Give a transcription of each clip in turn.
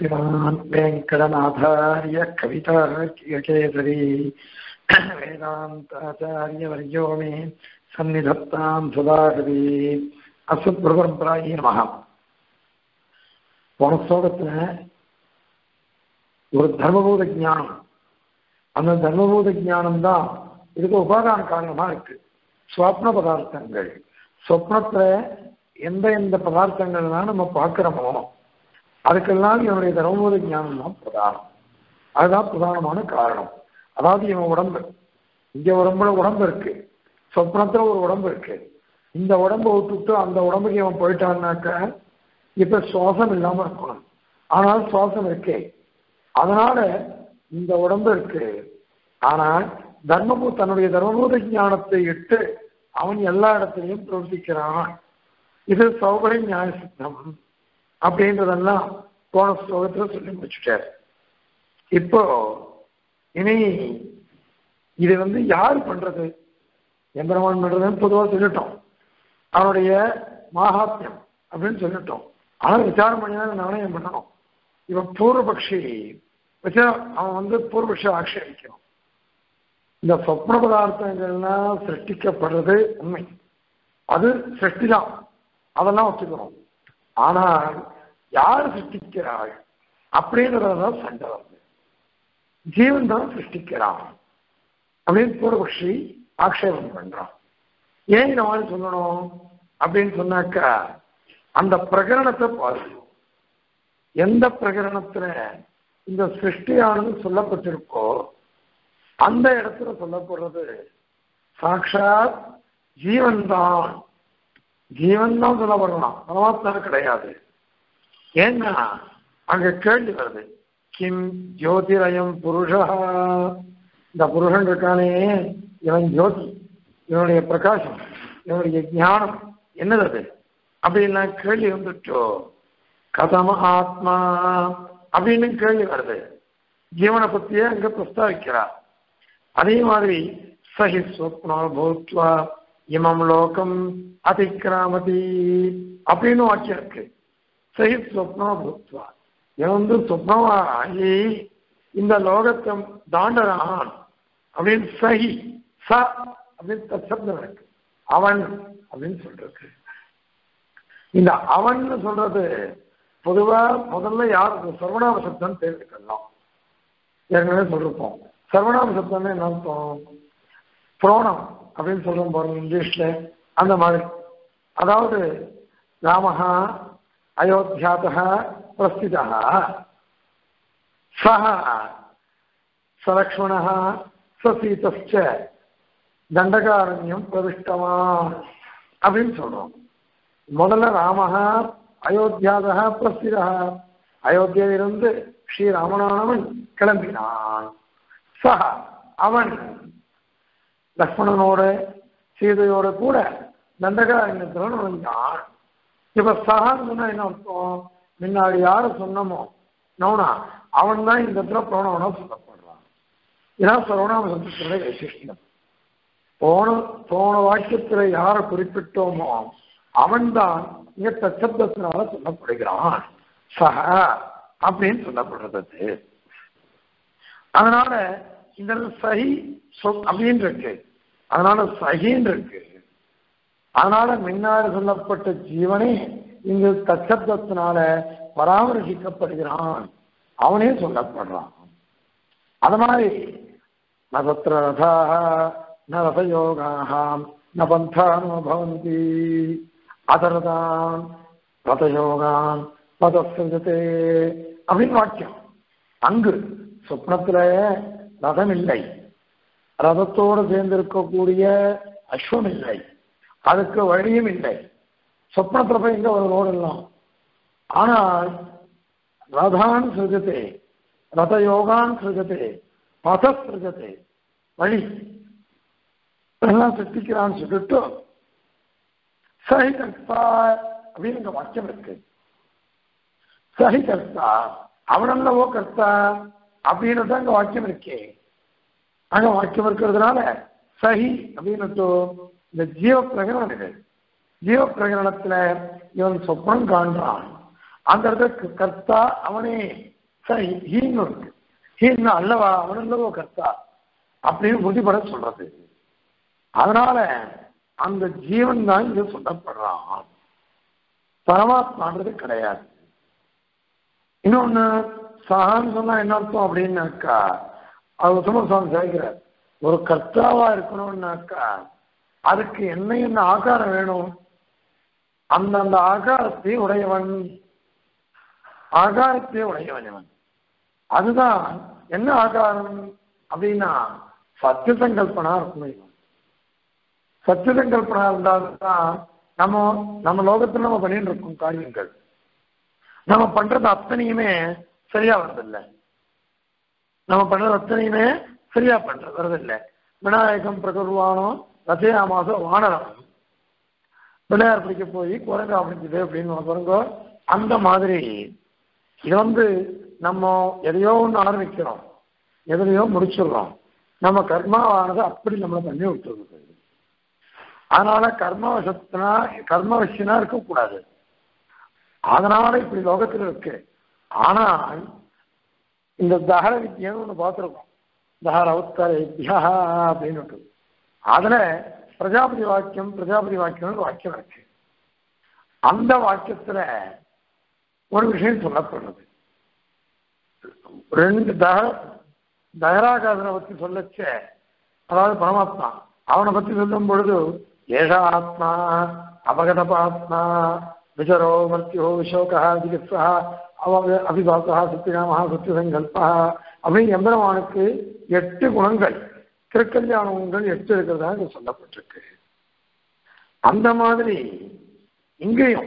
श्रीमान् वेङ्कटनाथार्य कवितार्कियकेसरी वेदान्ताचार्यवर्यो मे सन्निधत्तां सुधारதி அசுப்பிரபரம்பராயி நமக போன ஸ்லோகத்துல ஒரு தர்மபூத ஞானம் அந்த தர்மபூத ஞானம் தான் இதுக்கு உபாதான காரணமா இருக்கு சுவப்ன பதார்த்தங்கள் சொப்னத்துல எந்த எந்த பதார்த்தங்கள்லாம் நம்ம பார்க்கிறோமோ அதுக்கெல்லாம் இவனுடைய தர்மபூத ஞானம் தான் பிரதானம் அதுதான் பிரதானமான காரணம் அதாவது இவன் உடம்பு இங்க உடம்புல உடம்பு இருக்கு சொப்னத்துல ஒரு உடம்பு இருக்கு இந்த உடம்பை விட்டுட்டு அந்த உடம்புக்கு இவன் போயிட்டான்னாக்க இப்ப சுவாசம் இல்லாம இருக்கணும் ஆனால் சுவாசம் இருக்கே அதனால இந்த உடம்பு இருக்கு ஆனால் தர்மபூ தன்னுடைய தர்மபூத ஞானத்தை இட்டு அவன் எல்லா இடத்துலையும் பிரவர்த்திக்கிறான் இது சௌகரிய நியாய சித்தம் அப்படின்றதெல்லாம் போன ஸ்லோகத்துல சொல்லி முடிச்சுட்டார் இப்போ இனி இது வந்து யார் பண்றது எம்பெருமான் பண்றதுன்னு பொதுவாக சொல்லிட்டோம் அவனுடைய மாகாத்மியம் அப்படின்னு சொல்லிட்டோம் ஆனால் விசாரம் பண்ணி தான் நாணயம் பண்ணணும் இவன் பூர்வபக்ஷி வச்சா அவன் வந்து பூர்வபக்ஷ ஆட்சேபிக்கணும் இந்த சொப்ன பதார்த்தங்கள்லாம் சிருஷ்டிக்கப்படுறது உண்மை அது சிருஷ்டிதான் அதெல்லாம் ஒத்துக்கிறோம் ஆனால் யார் சிருஷ்டிக்கிறாள் அப்படின்றதான் சண்டை வருது ஜீவன் தான் சிருஷ்டிக்கிறான் அப்படின்னு பூர்வபக்ஷி ஆக்ஷேபம் பண்றான் ஏன் இந்த மாதிரி சொல்லணும் அப்படின்னு சொன்னாக்கா அந்த பிரகரணத்தை பாருங்க எந்த பிரகரணத்துல இந்த சிருஷ்டியானது சொல்லப்பட்டிருக்கோ அந்த இடத்துல சொல்லப்படுறது சாட்சாத் ஜீவன் தான் ஜீவன் தான் சொல்லப்படலாம் பரமாத்மா கிடையாது ஏன்னா அங்க கேள்வி வருது கிம் ஜோதிரயம் புருஷா இந்த புருஷன் இருக்கானே இவன் ஜோதி இவனுடைய பிரகாசம் இவனுடைய ஞானம் என்னது அது அப்படின்லாம் கேள்வி வந்துட்டோ கதம ஆத்மா அப்படின்னு கேள்வி வருது ஜீவனை பத்தியே அங்க பிரஸ்தாவிக்கிறார் அதே மாதிரி சஹி ஸ்வப்னோ பூத்வா இமம் லோகம் அதிக்கிராமதி அப்படின்னு வாக்கியம் இருக்கு சஹி ஸ்வப்னோ பூத்வா இவன் வந்து சொப்னமா ஆகி இந்த லோகத்தை தாண்டறான் அப்படின்னு சஹி ச அப்படின்னு தசப்தம் இருக்கு அவன் அப்படின்னு சொல்றது இந்த அவன் சொல்றது பொதுவா முதல்ல யார் சர்வநாம சப்தம் தெரிஞ்சுக்கலாம் ஏற்கனவே சொல்லிருப்போம் சர்வநாம சப்தம்னு என்ன அர்த்தம் புரோணம் அப்படின்னு சொல்றோம் பாருங்க இங்கிலீஷ்ல அந்த மாதிரி அதாவது ராமஹா அயோத்தியாதா பிரஸ்திதா சஹ சலக்ஷ்மண சசீதஸ்ச தண்டகாரண்யம் பிரவிஷ்டவான் அப்படின்னு சொல்றோம் முதல்ல ராமஹா அயோத்தியாதா பிரஸ்திதா அயோத்தியிலிருந்து ஸ்ரீராமனானவன் கிளம்பினான் சஹ அவன் லக்ஷ்மணனோட சீதையோட கூட தண்டகாரண்யத்தில் நுழைஞ்சான் இப்ப சகான்னு சொன்னா என்ன அர்த்தம் முன்னாடி யாரு சொன்னமோ நவுனா அவன் தான் இந்த இடத்துல பிரணவனா சொல்லப்படுறான் இதான் சரவணாம சந்தத்துல வைசிஷ்டம் போன போன வாக்கியத்துல யாரை குறிப்பிட்டோமோ அவன்தான் இங்க தச்சப்தத்தினால சொல்லப்படுகிறான் சக அப்படின்னு சொல்லப்படுறது அதனால இந்த சஹி அப்படின்னு இருக்கு அதனால சகின்னு இருக்கு அதனால முன்னாடி சொல்லப்பட்ட ஜீவனே இங்கு தச்சப்தத்தினால பராமரிக்கப்படுகிறான் அவனே சொல்லப்படுறான் அது மாதிரி நதத்திர ரதாக ந ரதயோகாக ந பந்தானோ பவந்தி அதரதான் ரதயோகான் பதசே அப்படின்னு வாக்கியம் அங்கு சொப்னத்துல ரதம் இல்லை ரதத்தோடு சேர்ந்திருக்கக்கூடிய அஸ்வம் இல்லை அதுக்கு வழியும் இல்லை சொப்னத்துல போய் எங்க ஒரு ரோடு எல்லாம் ஆனால் ரதான் சிருஜத்தை ரத யோகான் சிருஜத்தை பத சிருஜத்தை வழி எல்லாம் சிருஷ்டிக்கிறான்னு சொல்லிட்டு சஹி கர்த்தா அப்படின்னு இங்க வாக்கியம் இருக்கு சஹி கர்த்தா அவனல்லவோ கர்த்தா அப்படின்னு தான் அங்க வாக்கியம் இருக்கே அங்க வாக்கியம் இருக்கிறதுனால சஹி அப்படின்னு இந்த ஜீவ பிரகரணம் இது ஜீவ பிரகரணத்துல இவன் சொப்னம் காண்றான் அந்த இடத்துல கர்த்தா அவனே சரி ஹீன்னு இருக்கு ஹீன்னு அல்லவா அவனல்லவோ கர்த்தா அப்படின்னு உறுதிப்பட சொல்றது அதனால அந்த ஜீவன் தான் இது சொல்லப்படுறான் பரமாத்மான்றது கிடையாது இன்னொன்னு சகான்னு சொன்னா என்ன அர்த்தம் அப்படின்னாக்கா அது உத்தம சுவாமி சேர்க்கிறார் ஒரு கர்த்தாவா இருக்கணும்னாக்கா அதுக்கு என்ன என்ன ஆகாரம் வேணும் அந்தந்த ஆகாரத்தை உடையவன் ஆகாரத்தை உடையவன் இவன் அதுதான் என்ன ஆகாரம் அப்படின்னா சத்திய சங்கல்பனா இருக்கணும் இவன் சத்திய சங்கல்பனா இருந்தால்தான் நம்ம நம்ம லோகத்துல நம்ம பண்ணிட்டு இருக்கோம் காரியங்கள் நம்ம பண்றது அத்தனையுமே சரியா வருதில்ல நம்ம பண்றது அத்தனையுமே சரியா பண்றது வருதில்லை விநாயகம் பிரகர்வானோ ரசயாமாச வானரம் பிள்ளையார் பிடிக்க போய் குரங்கா பிடிக்குது அப்படின்னு பாருங்க அந்த மாதிரி இது வந்து நம்ம எதையோ ஒன்று ஆரம்பிக்கிறோம் எதுலையோ முடிச்சிடுறோம் நம்ம கர்மாவானது அப்படி நம்மளை பண்ணி விட்டுருது அதனால கர்மவசத்தினா கர்மவசியனா இருக்கக்கூடாது அதனால இப்படி லோகத்தில் இருக்கு ஆனால் இந்த தகர வித்தியன்னு ஒன்று பார்த்துருக்கோம் தகர உத்தரேபியா அப்படின்னு அதுல பிரஜாபதி வாக்கியம் பிரஜாபதி வாக்கியம்னு வாக்கியம் இருக்கு அந்த வாக்கியத்துல ஒரு விஷயம் சொல்லப்படுறது ரெண்டு தக தகராகாதனை பத்தி சொல்லச்ச அதாவது பரமாத்மா அவனை பத்தி சொல்லும் பொழுது ஏஷ ஆத்மா அபகதபாத்மா விசரோ மர்த்தியோ விசோகா ஜிகித்ஸா அவ அபிபாசா சத்தியகாமா சத்தியசங்கல்பா அப்படின்னு எம்பெருமானுக்கு எட்டு குணங்கள் திருக்கல்யாண குணங்கள் எட்டு இருக்கிறதா இங்க சொல்லப்பட்டிருக்கு அந்த மாதிரி இங்கேயும்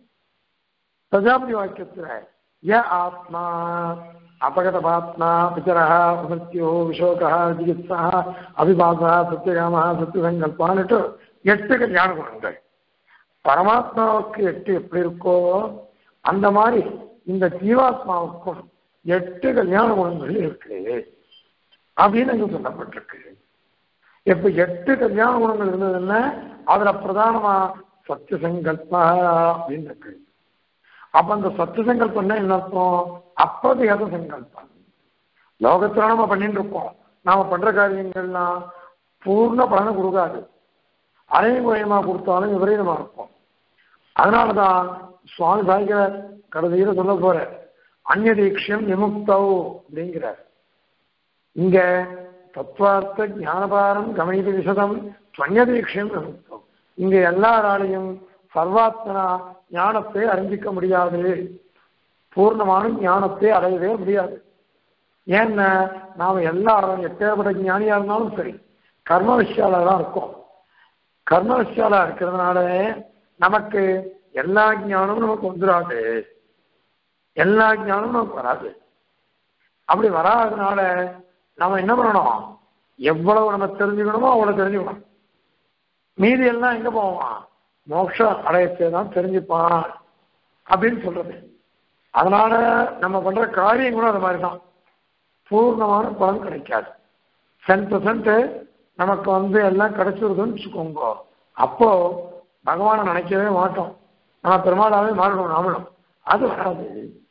பிரஜாபதி வாக்கியத்துல ய ஆத்மா அபகதபாத்மா பிச்சரா மிருத்யோ விஷோகா ஜிகித்ஸா அபிபாசா சத்தியகாமா சத்தியசங்கல்பான்னுட்டு எட்டு கல்யாண குணங்கள் பரமாத்மாவுக்கு எட்டு எப்படி இருக்கோ அந்த மாதிரி இந்த ஜீவாத்மாவுக்கும் எட்டு கல்யாண குணங்கள் இருக்கு அப்படின்னு இங்க சொல்லப்பட்டிருக்கு இப்ப எட்டு கல்யாண குணங்கள் இருந்ததுன்னா அதுல பிரதானமா சத்திய சங்கல்பா அப்படின்னு இருக்கு அப்ப அந்த சத்திய சங்கல்பம்னா என்ன அர்த்தம் அப்பிரதிகத சங்கல்பம் லோகத்துல நம்ம பண்ணிட்டு இருக்கோம் நாம பண்ற காரியங்கள்லாம் பூர்ண பலனை கொடுக்காது அரையும் குறையமா கொடுத்தாலும் விபரீதமா இருக்கும் அதனாலதான் சுவாமி சாய்கிற கடைசியில சொல்ல போற அந்நிய தீட்சியம் விமுக்தவ் அப்படிங்கிறார் இங்க தத்துவார்த்த ஞானபாரம் கமனித விசதம் துவன்ய தீட்சியம் விமுக்தவ் இங்க எல்லாராலையும் சர்வாத்மனா ஞானத்தை அறிஞ்சிக்க முடியாது பூர்ணமான ஞானத்தை அடையவே முடியாது ஏன்னா நாம எல்லாரும் எப்பேற்பட்ட ஞானியா இருந்தாலும் சரி கர்ம விஷயாலதான் இருக்கோம் கர்ம விஷயாலா இருக்கிறதுனால நமக்கு எல்லா ஞானமும் நமக்கு வந்துடாது எல்லா ஞானமும் நமக்கு வராது அப்படி வராததுனால நம்ம என்ன பண்ணணும் எவ்வளவு நம்ம தெரிஞ்சுக்கணுமோ அவ்வளவு தெரிஞ்சுக்கணும் மீதி எல்லாம் எங்க போவான் மோட்சம் அடையத்தை தான் தெரிஞ்சுப்பான் அப்படின்னு சொல்றது அதனால நம்ம பண்ற காரியம் கூட அது மாதிரி தான் பூர்ணமான பலன் கிடைக்காது டென் பர்சன்ட் நமக்கு வந்து எல்லாம் கிடைச்சிருதுன்னு வச்சுக்கோங்க அப்போ பகவானை நினைக்கவே மாட்டோம் நம்ம பெருமாளாவே மாறணும் நாமளும் அது வராது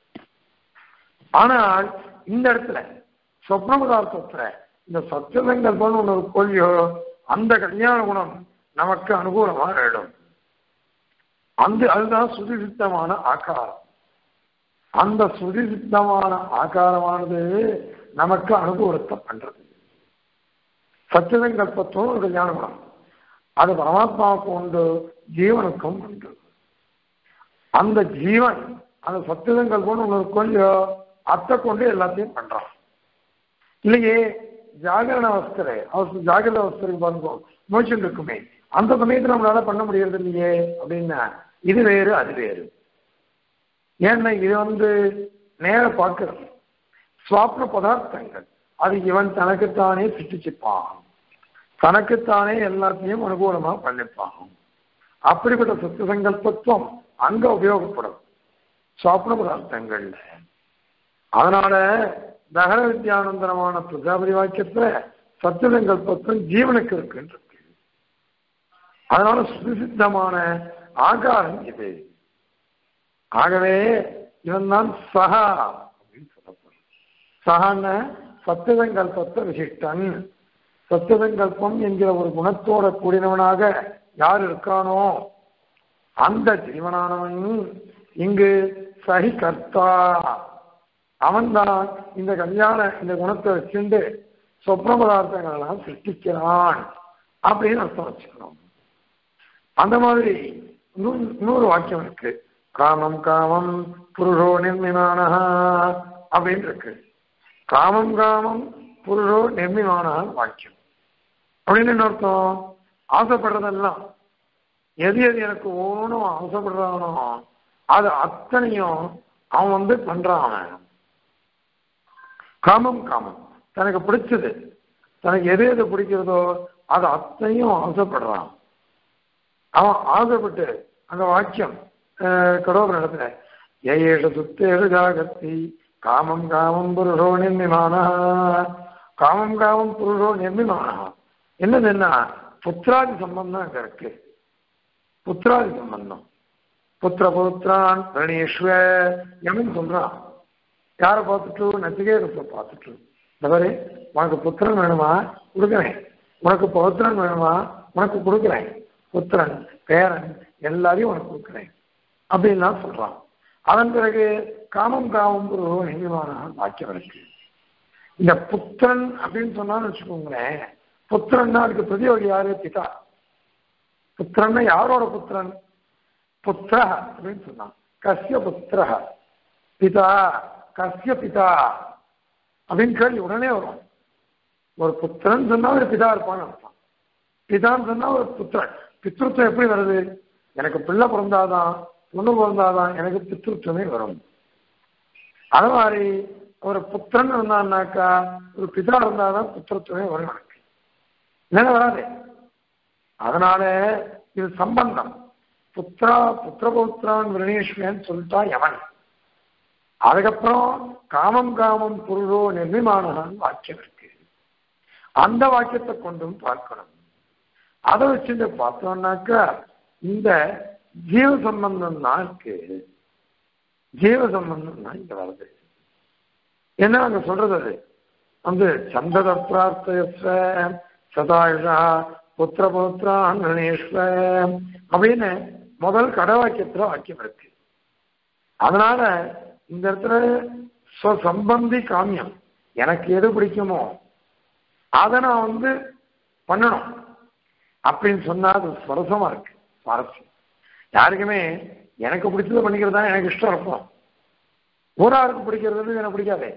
ஆனால் இந்த இடத்துல சொப்ன பதார்த்தத்துல இந்த சத்தியசங்கல்பம் ஒன்று ஒரு கொள்ளியோ அந்த கல்யாண குணம் நமக்கு அனுகூலமா இடம் அந்த அதுதான் சுதிசித்தமான ஆகாரம் அந்த சுதிசித்தமான ஆகாரமானது நமக்கு அனுகூலத்தை பண்றது சத்தியசங்கல்பத்துவம் ஒரு கல்யாண குணம் அது பரமாத்மாவுக்கு உண்டு ஜீவனுக்கும் உண்டு அந்த ஜீவன் அந்த சத்தியசங்கல்பம் ஒன்று கொள்ளியோ அத்தை கொண்டு எல்லாத்தையும் பண்றான் இல்லையே ஜாகரண அவஸ்தரை அவஸ்தை ஜாகிரத அவஸ்தருக்கு பாருங்க மோச்சம் இருக்குமே அந்த சமயத்தில் நம்மளால பண்ண முடியறது இல்லையே அப்படின்னா இது வேறு அது வேறு ஏன்னா இது வந்து நேர பார்க்கிறது சுவாப்ன பதார்த்தங்கள் அது இவன் தனக்குத்தானே சிருஷ்டிச்சுப்பான் தனக்குத்தானே எல்லாத்தையும் அனுகூலமா பண்ணிப்பான் அப்படிப்பட்ட சத்து சங்கல்பத்துவம் அங்க உபயோகப்படும் சுவாப்ன பதார்த்தங்கள்ல அதனால தகர வித்யானந்தரமான பிரஜாபதி வாக்கியத்துல சத்தியசங்கல்பத்துவம் ஜீவனுக்கு இருக்குன்றது அதனால சுசித்தமான ஆகாரம் இது ஆகவே இவன் தான் சகா அப்படின்னு சொல்லப்படுறான் சகன சத்துவங்கல்பத்த விசிஷ்டன் சத்துவங்கல்பம் என்கிற ஒரு குணத்தோட கூடினவனாக யார் இருக்கானோ அந்த ஜீவனானவன் இங்கு சகி கர்த்தா அவன்தான் இந்த கல்யாண இந்த குணத்தை வச்சுண்டு சொப்ன பதார்த்தங்கள் எல்லாம் சிருஷ்டிக்கிறான் அப்படின்னு அர்த்தம் வச்சுக்கணும் அந்த மாதிரி இன்னொரு இன்னொரு வாக்கியம் இருக்கு காமம் காமம் புருஷோ நிர்மிமான அப்படின்னு இருக்கு காமம் காமம் புருஷோ நிர்மிமான வாக்கியம் அப்படின்னு என்ன அர்த்தம் ஆசைப்படுறதெல்லாம் எது எது எனக்கு ஓணும் ஆசைப்படுறானோ அது அத்தனையும் அவன் வந்து பண்றான் அவன் காமம் காமம் தனக்கு பிடிச்சது தனக்கு எது எது பிடிக்கிறதோ அது அத்தனையும் ஆசைப்படுறான் அவன் ஆசைப்பட்டு அந்த வாக்கியம் கடவுள் நடத்துல ஏழு சுத்தேழு ஜாகத்தி காமம் காமம் புருஷோ நிர்மிமான காமம் காமம் புருஷோ நிர்மிமான என்னது என்ன புத்திராதி சம்பந்தம் அங்க இருக்கு புத்திராதி சம்பந்தம் புத்திர புத்திரான் பிரணேஸ்வ எவன் சொல்றான் யாரை பார்த்துட்டு நச்சிகேதத்தை பார்த்துட்டு இந்த மாதிரி உனக்கு புத்திரன் வேணுமா கொடுக்குறேன் உனக்கு பௌத்திரன் வேணுமா உனக்கு கொடுக்குறேன் புத்திரன் பேரன் எல்லாரையும் உனக்கு கொடுக்குறேன் அப்படின்லாம் சொல்றான் அதன் பிறகு காமம் காமம் ஒரு நினைவான வாக்கியம் இருக்கு இந்த புத்திரன் அப்படின்னு சொன்னான்னு வச்சுக்கோங்களேன் புத்திரன்னா அதுக்கு பிரதியோகி யாரு பிதா புத்திரன்னா யாரோட புத்திரன் புத்திர அப்படின்னு சொன்னான் கசிய புத்திர பிதா கசிய பிதா அப்படின்னு கேள்வி உடனே வரும் ஒரு புத்திரன் சொன்னா ஒரு பிதா இருப்பான்னு அர்த்தம் பிதான்னு சொன்னா ஒரு புத்திரன் பித்ருத்வம் எப்படி வருது எனக்கு பிள்ளை பிறந்தாதான் பொண்ணு பிறந்தாதான் எனக்கு பித்ருத்வமே வரும் அது மாதிரி ஒரு புத்திரன் இருந்தான்னாக்கா ஒரு பிதா இருந்தாதான் புத்திரத்துவமே வரும் எனக்கு இல்லைன்னா வராது அதனால இது சம்பந்தம் புத்திரா புத்திரபௌத்திரான் விரணேஸ்வரன் சொல்லிட்டா யமன் அதுக்கப்புறம் காமம் காமம் புருஷோ நிர்மிமானதான் வாக்கியம் இருக்கு அந்த வாக்கியத்தை கொண்டும் பார்க்கணும் அதை வச்சுட்டு பார்த்தோம்னாக்கா இந்த ஜீவ சம்பந்தம் தான் இருக்கு ஜீவ சம்பந்தம் தான் இங்க வருது என்ன அங்க சொல்றது அது வந்து சந்தத பிரார்த்தயஸ்வ சதாயுஷா புத்திர புத்திரான் கணேஸ்வ அப்படின்னு முதல் கடவாக்கியத்துல வாக்கியம் இருக்கு அதனால இந்த இடத்துல சம்பந்தி காமியம் எனக்கு எது பிடிக்குமோ அதை நான் வந்து பண்ணணும் அப்படின்னு சொன்னா அது சுரசமா இருக்கு சுவாரஸ்யம் யாருக்குமே எனக்கு பிடிச்சதை பண்ணிக்கிறது தான் எனக்கு இஷ்டம் இருக்கும் ஊராருக்கு பிடிக்கிறது எனக்கு பிடிக்காதே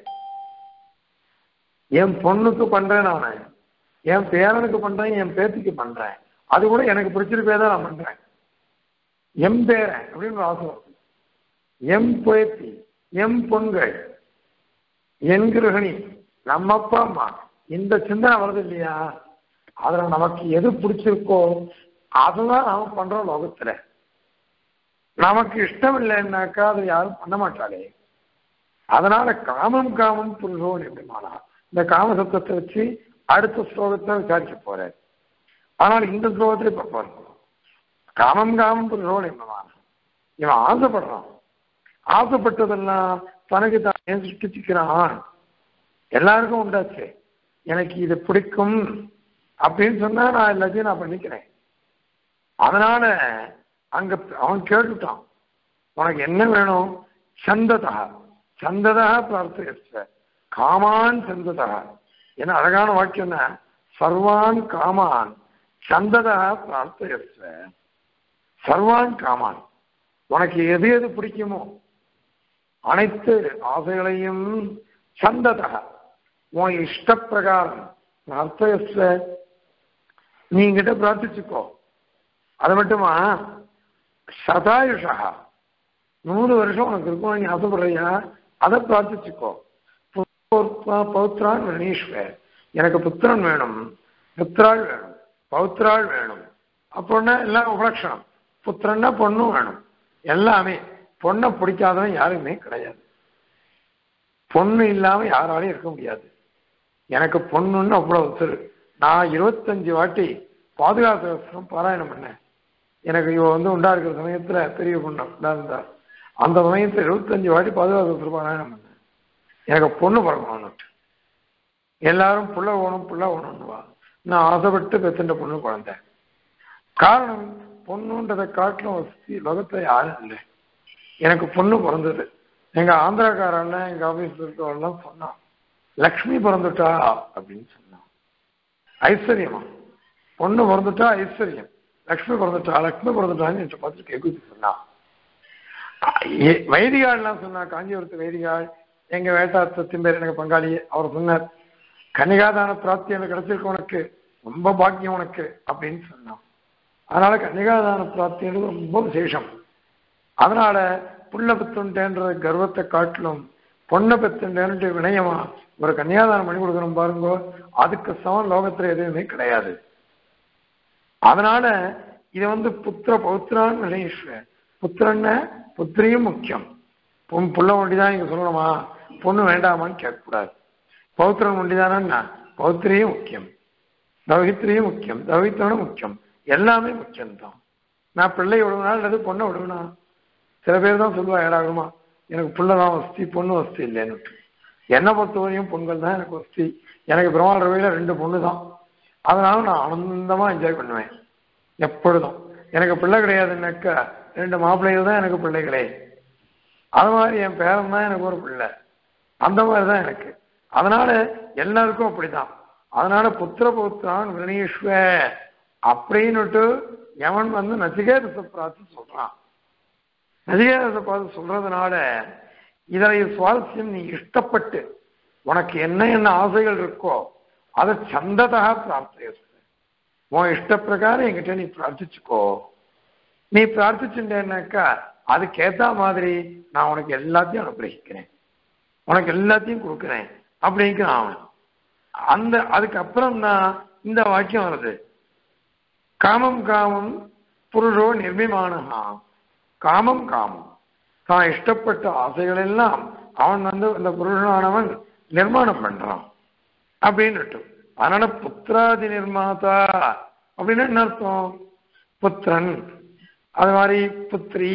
என் பொண்ணுக்கு பண்றேன் நான் என் பேரனுக்கு பண்றேன் என் பேத்திக்கு பண்றேன் அது கூட எனக்கு பிடிச்சிருப்பே தான் நான் பண்றேன் எம் பேரன் அப்படின்னு ஒரு ஆசை வருது எம் பேத்தி எம் பொண்கள் என் கிரகணி நம்ம அப்பா அம்மா இந்த சிந்தனை வருது இல்லையா அதுல நமக்கு எது பிடிச்சிருக்கோ அதுதான் நாம பண்றோம் லோகத்துல நமக்கு இஷ்டம் இல்லைன்னாக்கா அதை யாரும் பண்ண மாட்டாளே அதனால காமம் காமம் புருஷோ நிர்மானா இந்த காம சத்தத்தை வச்சு அடுத்த ஸ்லோகத்தை விசாரிக்க போறாரு ஆனால் இந்த ஸ்லோகத்துல இப்ப பாருங்க காமம் காமம் புருஷோ நிர்மானா இவன் ஆசைப்படுறான் ஆசைப்பட்டதெல்லாம் தனக்கு தான் சிருஷ்டிச்சுக்கிறான் எல்லாருக்கும் உண்டாச்சு எனக்கு இது பிடிக்கும் அப்படின்னு சொன்னா நான் எல்லாத்தையும் நான் பண்ணிக்கிறேன் அதனால அங்க அவன் கேட்டுட்டான் உனக்கு என்ன வேணும் சந்ததா சந்ததா பிரார்த்தயஸ்வ காமான் சந்ததா என்ன அழகான வாக்கியம் சர்வான் காமான் சந்ததா பிரார்த்தயஸ்வ சர்வான் காமான் உனக்கு எது எது பிடிக்குமோ அனைத்து ஆசைகளையும் சந்ததா உன் இஷ்ட பிரகாரம் பிரார்த்தயஸ்வ நீ கிட்ட பிரார்த்திச்சுக்கோ அது மட்டுமா சதாயுஷா நூறு வருஷம் உனக்கு இருக்கும் நீ ஆசைப்படுறியா அதை பிரார்த்திச்சுக்கோ பௌத்ரான் கணேஸ்வர் எனக்கு புத்திரன் வேணும் புத்திராள் வேணும் பௌத்ராள் வேணும் அப்படின்னா எல்லாம் உபலட்சணம் புத்திரன்னா பொண்ணும் வேணும் எல்லாமே பொண்ணை பிடிக்காதவன் யாருமே கிடையாது பொண்ணு இல்லாம யாராலையும் இருக்க முடியாது எனக்கு பொண்ணுன்னு அவ்வளவு உத்தரவு நான் இருபத்தஞ்சு வாட்டி பாதுகாப்பு பாராயணம் பண்ணேன் எனக்கு இவ வந்து உண்டா இருக்கிற சமயத்துல பெரிய பொண்ணு உண்டா இருந்தா அந்த சமயத்துல இருபத்தஞ்சு வாட்டி பாதுகாப்பு பாராயணம் பண்ணேன் எனக்கு பொண்ணு பிறக்கணும்னுட்டு எல்லாரும் புள்ள வேணும் புள்ள வேணும்னுவா நான் ஆசைப்பட்டு பெத்துட்ட பொண்ணு குழந்தை காரணம் பொண்ணுன்றதை காட்டிலும் வசதி லோகத்துல யாரும் இல்லை எனக்கு பொண்ணு பிறந்தது எங்க ஆந்திராக்காரன் எங்க ஆபீஸ்ல இருக்கவெல்லாம் சொன்னான் லக்ஷ்மி பிறந்துட்டா அப்படின்னு சொன்னான் ஐஸ்வர்யமா பொண்ணு பிறந்துட்டா ஐஸ்வர்யம் லக்ஷ்மி பிறந்துட்டா லக்ஷ்மி பிறந்துட்டான்னு என்று பார்த்து கேள்வி சொன்னான் ஏ- வைதிகாள்லாம் சொன்னா காஞ்சிபுரத்து வைதிகாள் எங்க வேட்டாத்தத்தின் பேர் எனக்கு பங்காளி அவர் சொன்னார் கன்னிகாதான பிராப்தி எனக்கு கிடைச்சிருக்கு உனக்கு ரொம்ப பாக்கியம் உனக்கு அப்படின்னு சொன்னான் அதனால கன்னிகாதான பிராப்தின்றது ரொம்ப விசேஷம் அதனால புள்ள பெத்துண்டேன்ற கர்வத்தை காட்டிலும் பொண்ணை பெத்துண்டேன்ற வினயமா ஒரு கன்னியாதானம் பண்ணி கொடுக்கணும் பாருங்க அதுக்கு சமம் லோகத்துல எதுவுமே கிடையாது அதனால இது வந்து புத்திர பௌத்திரான்னு நினைச்சு புத்திரன்னு புத்திரியும் முக்கியம் பொன் புள்ள ஒண்டிதான் இங்க சொல்லணுமா பொண்ணு வேண்டாமான்னு கேட்கக்கூடாது பௌத்திரன் ஒண்டிதானா பௌத்திரியும் முக்கியம் தௌஹித்திரியும் முக்கியம் தௌஹித்திரனும் முக்கியம் எல்லாமே முக்கியம்தான் நான் பிள்ளை விடுவனா அல்லது பொண்ணை விடுவனா சில பேர் தான் சொல்லுவா ஏடாகுமா எனக்கு புள்ள தான் வசதி பொண்ணு வசதி இல்லைன்னு என்னை பொறுத்தவரையும் பொண்கள் தான் எனக்கு வசதி எனக்கு பெருமாள் ரவையில ரெண்டு பொண்ணு தான் அதனால நான் ஆனந்தமா என்ஜாய் பண்ணுவேன் எப்பொழுதும் எனக்கு பிள்ளை கிடையாதுன்னாக்கா ரெண்டு மாப்பிள்ளைகள் தான் எனக்கு பிள்ளைகளே அது மாதிரி என் பேரன் தான் எனக்கு ஒரு பிள்ளை அந்த மாதிரி தான் எனக்கு அதனால எல்லாருக்கும் அப்படிதான் அதனால புத்திர புத்திரான் விரணீஸ்வ அப்படின்னுட்டு எவன் வந்து நச்சிகேதத்தை பார்த்து சொல்றான் நச்சிகேதத்தை பார்த்து சொல்றதுனால இதனை சுவாரஸ்யம் நீ இஷ்டப்பட்டு உனக்கு என்ன என்ன ஆசைகள் இருக்கோ அதை சந்ததா பிரார்த்தனை உன் இஷ்ட பிரகாரம் என்கிட்ட நீ பிரார்த்திச்சுக்கோ நீ பிரார்த்திச்சுட்டேன்னாக்கா அதுக்கேத்த மாதிரி நான் உனக்கு எல்லாத்தையும் அனுகிரகிக்கிறேன் உனக்கு எல்லாத்தையும் கொடுக்குறேன் அப்படிங்கிறான் அவன் அந்த அதுக்கப்புறம் தான் இந்த வாக்கியம் வருது காமம் காமம் புருஷோ நிர்மிமானமா காமம் காமம் தான் இஷ்டப்பட்ட ஆசைகள் எல்லாம் அவன் வந்து இந்த புருஷனானவன் நிர்மாணம் பண்றான் அப்படின்னுட்டு அதனால புத்திராதி நிர்மாதா அப்படின்னு என்ன அர்த்தம் புத்திரன் அது மாதிரி புத்திரி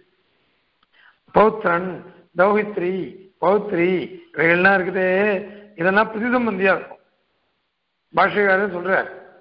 பௌத்திரன் தௌஹித்ரி பௌத்ரி இவைகள்லாம் இருக்குதே இதெல்லாம் பிரதிசம்பந்தியா இருக்கும் பாஷகாரன் சொல்ற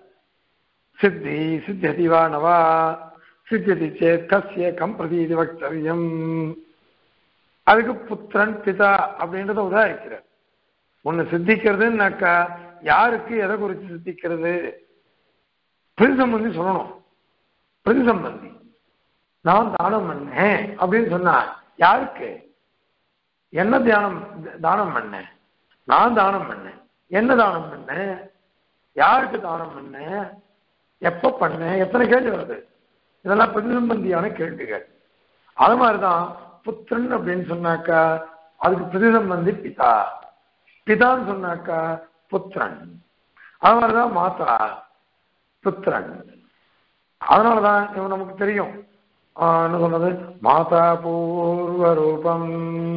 சித்தி சித்தியதி வா நவா சித்தியதி சேத் கஸ்ய கம் பிரதி இது வக்தவியம் அதுக்கு புத்திரன் பிதா அப்படின்றத உதாரிக்கிறார் ஒண்ணு சித்திக்கிறதுனாக்கா யாருக்கு எதை குறித்து சித்திக்கிறது பிரதிசம்பந்தி சொல்லணும் பிரதிசம்பந்தி நான் தானம் பண்ணேன் அப்படின்னு சொன்னா யாருக்கு என்ன தியானம் தானம் பண்ணேன் நான் தானம் பண்ணேன் என்ன தானம் பண்ணேன் யாருக்கு தானம் பண்ணேன் எப்ப பண்ணேன் எத்தனை கேள்வி வருது இதெல்லாம் பிரதிசம்பந்தியான கேள்விகள் அது மாதிரிதான் புத்திரன் அப்படின்னு சொன்னாக்கா அதுக்கு பிரதிசம்பந்தி பிதா பிதான்னு சொன்னாக்கா புத்திரன் அது மாதிரிதான் மாத்தா புத்திரன் அதனாலதான் இவன் நமக்கு தெரியும் ஆஹ் என்ன சொன்னது மாதா பூர்வ ரூபம்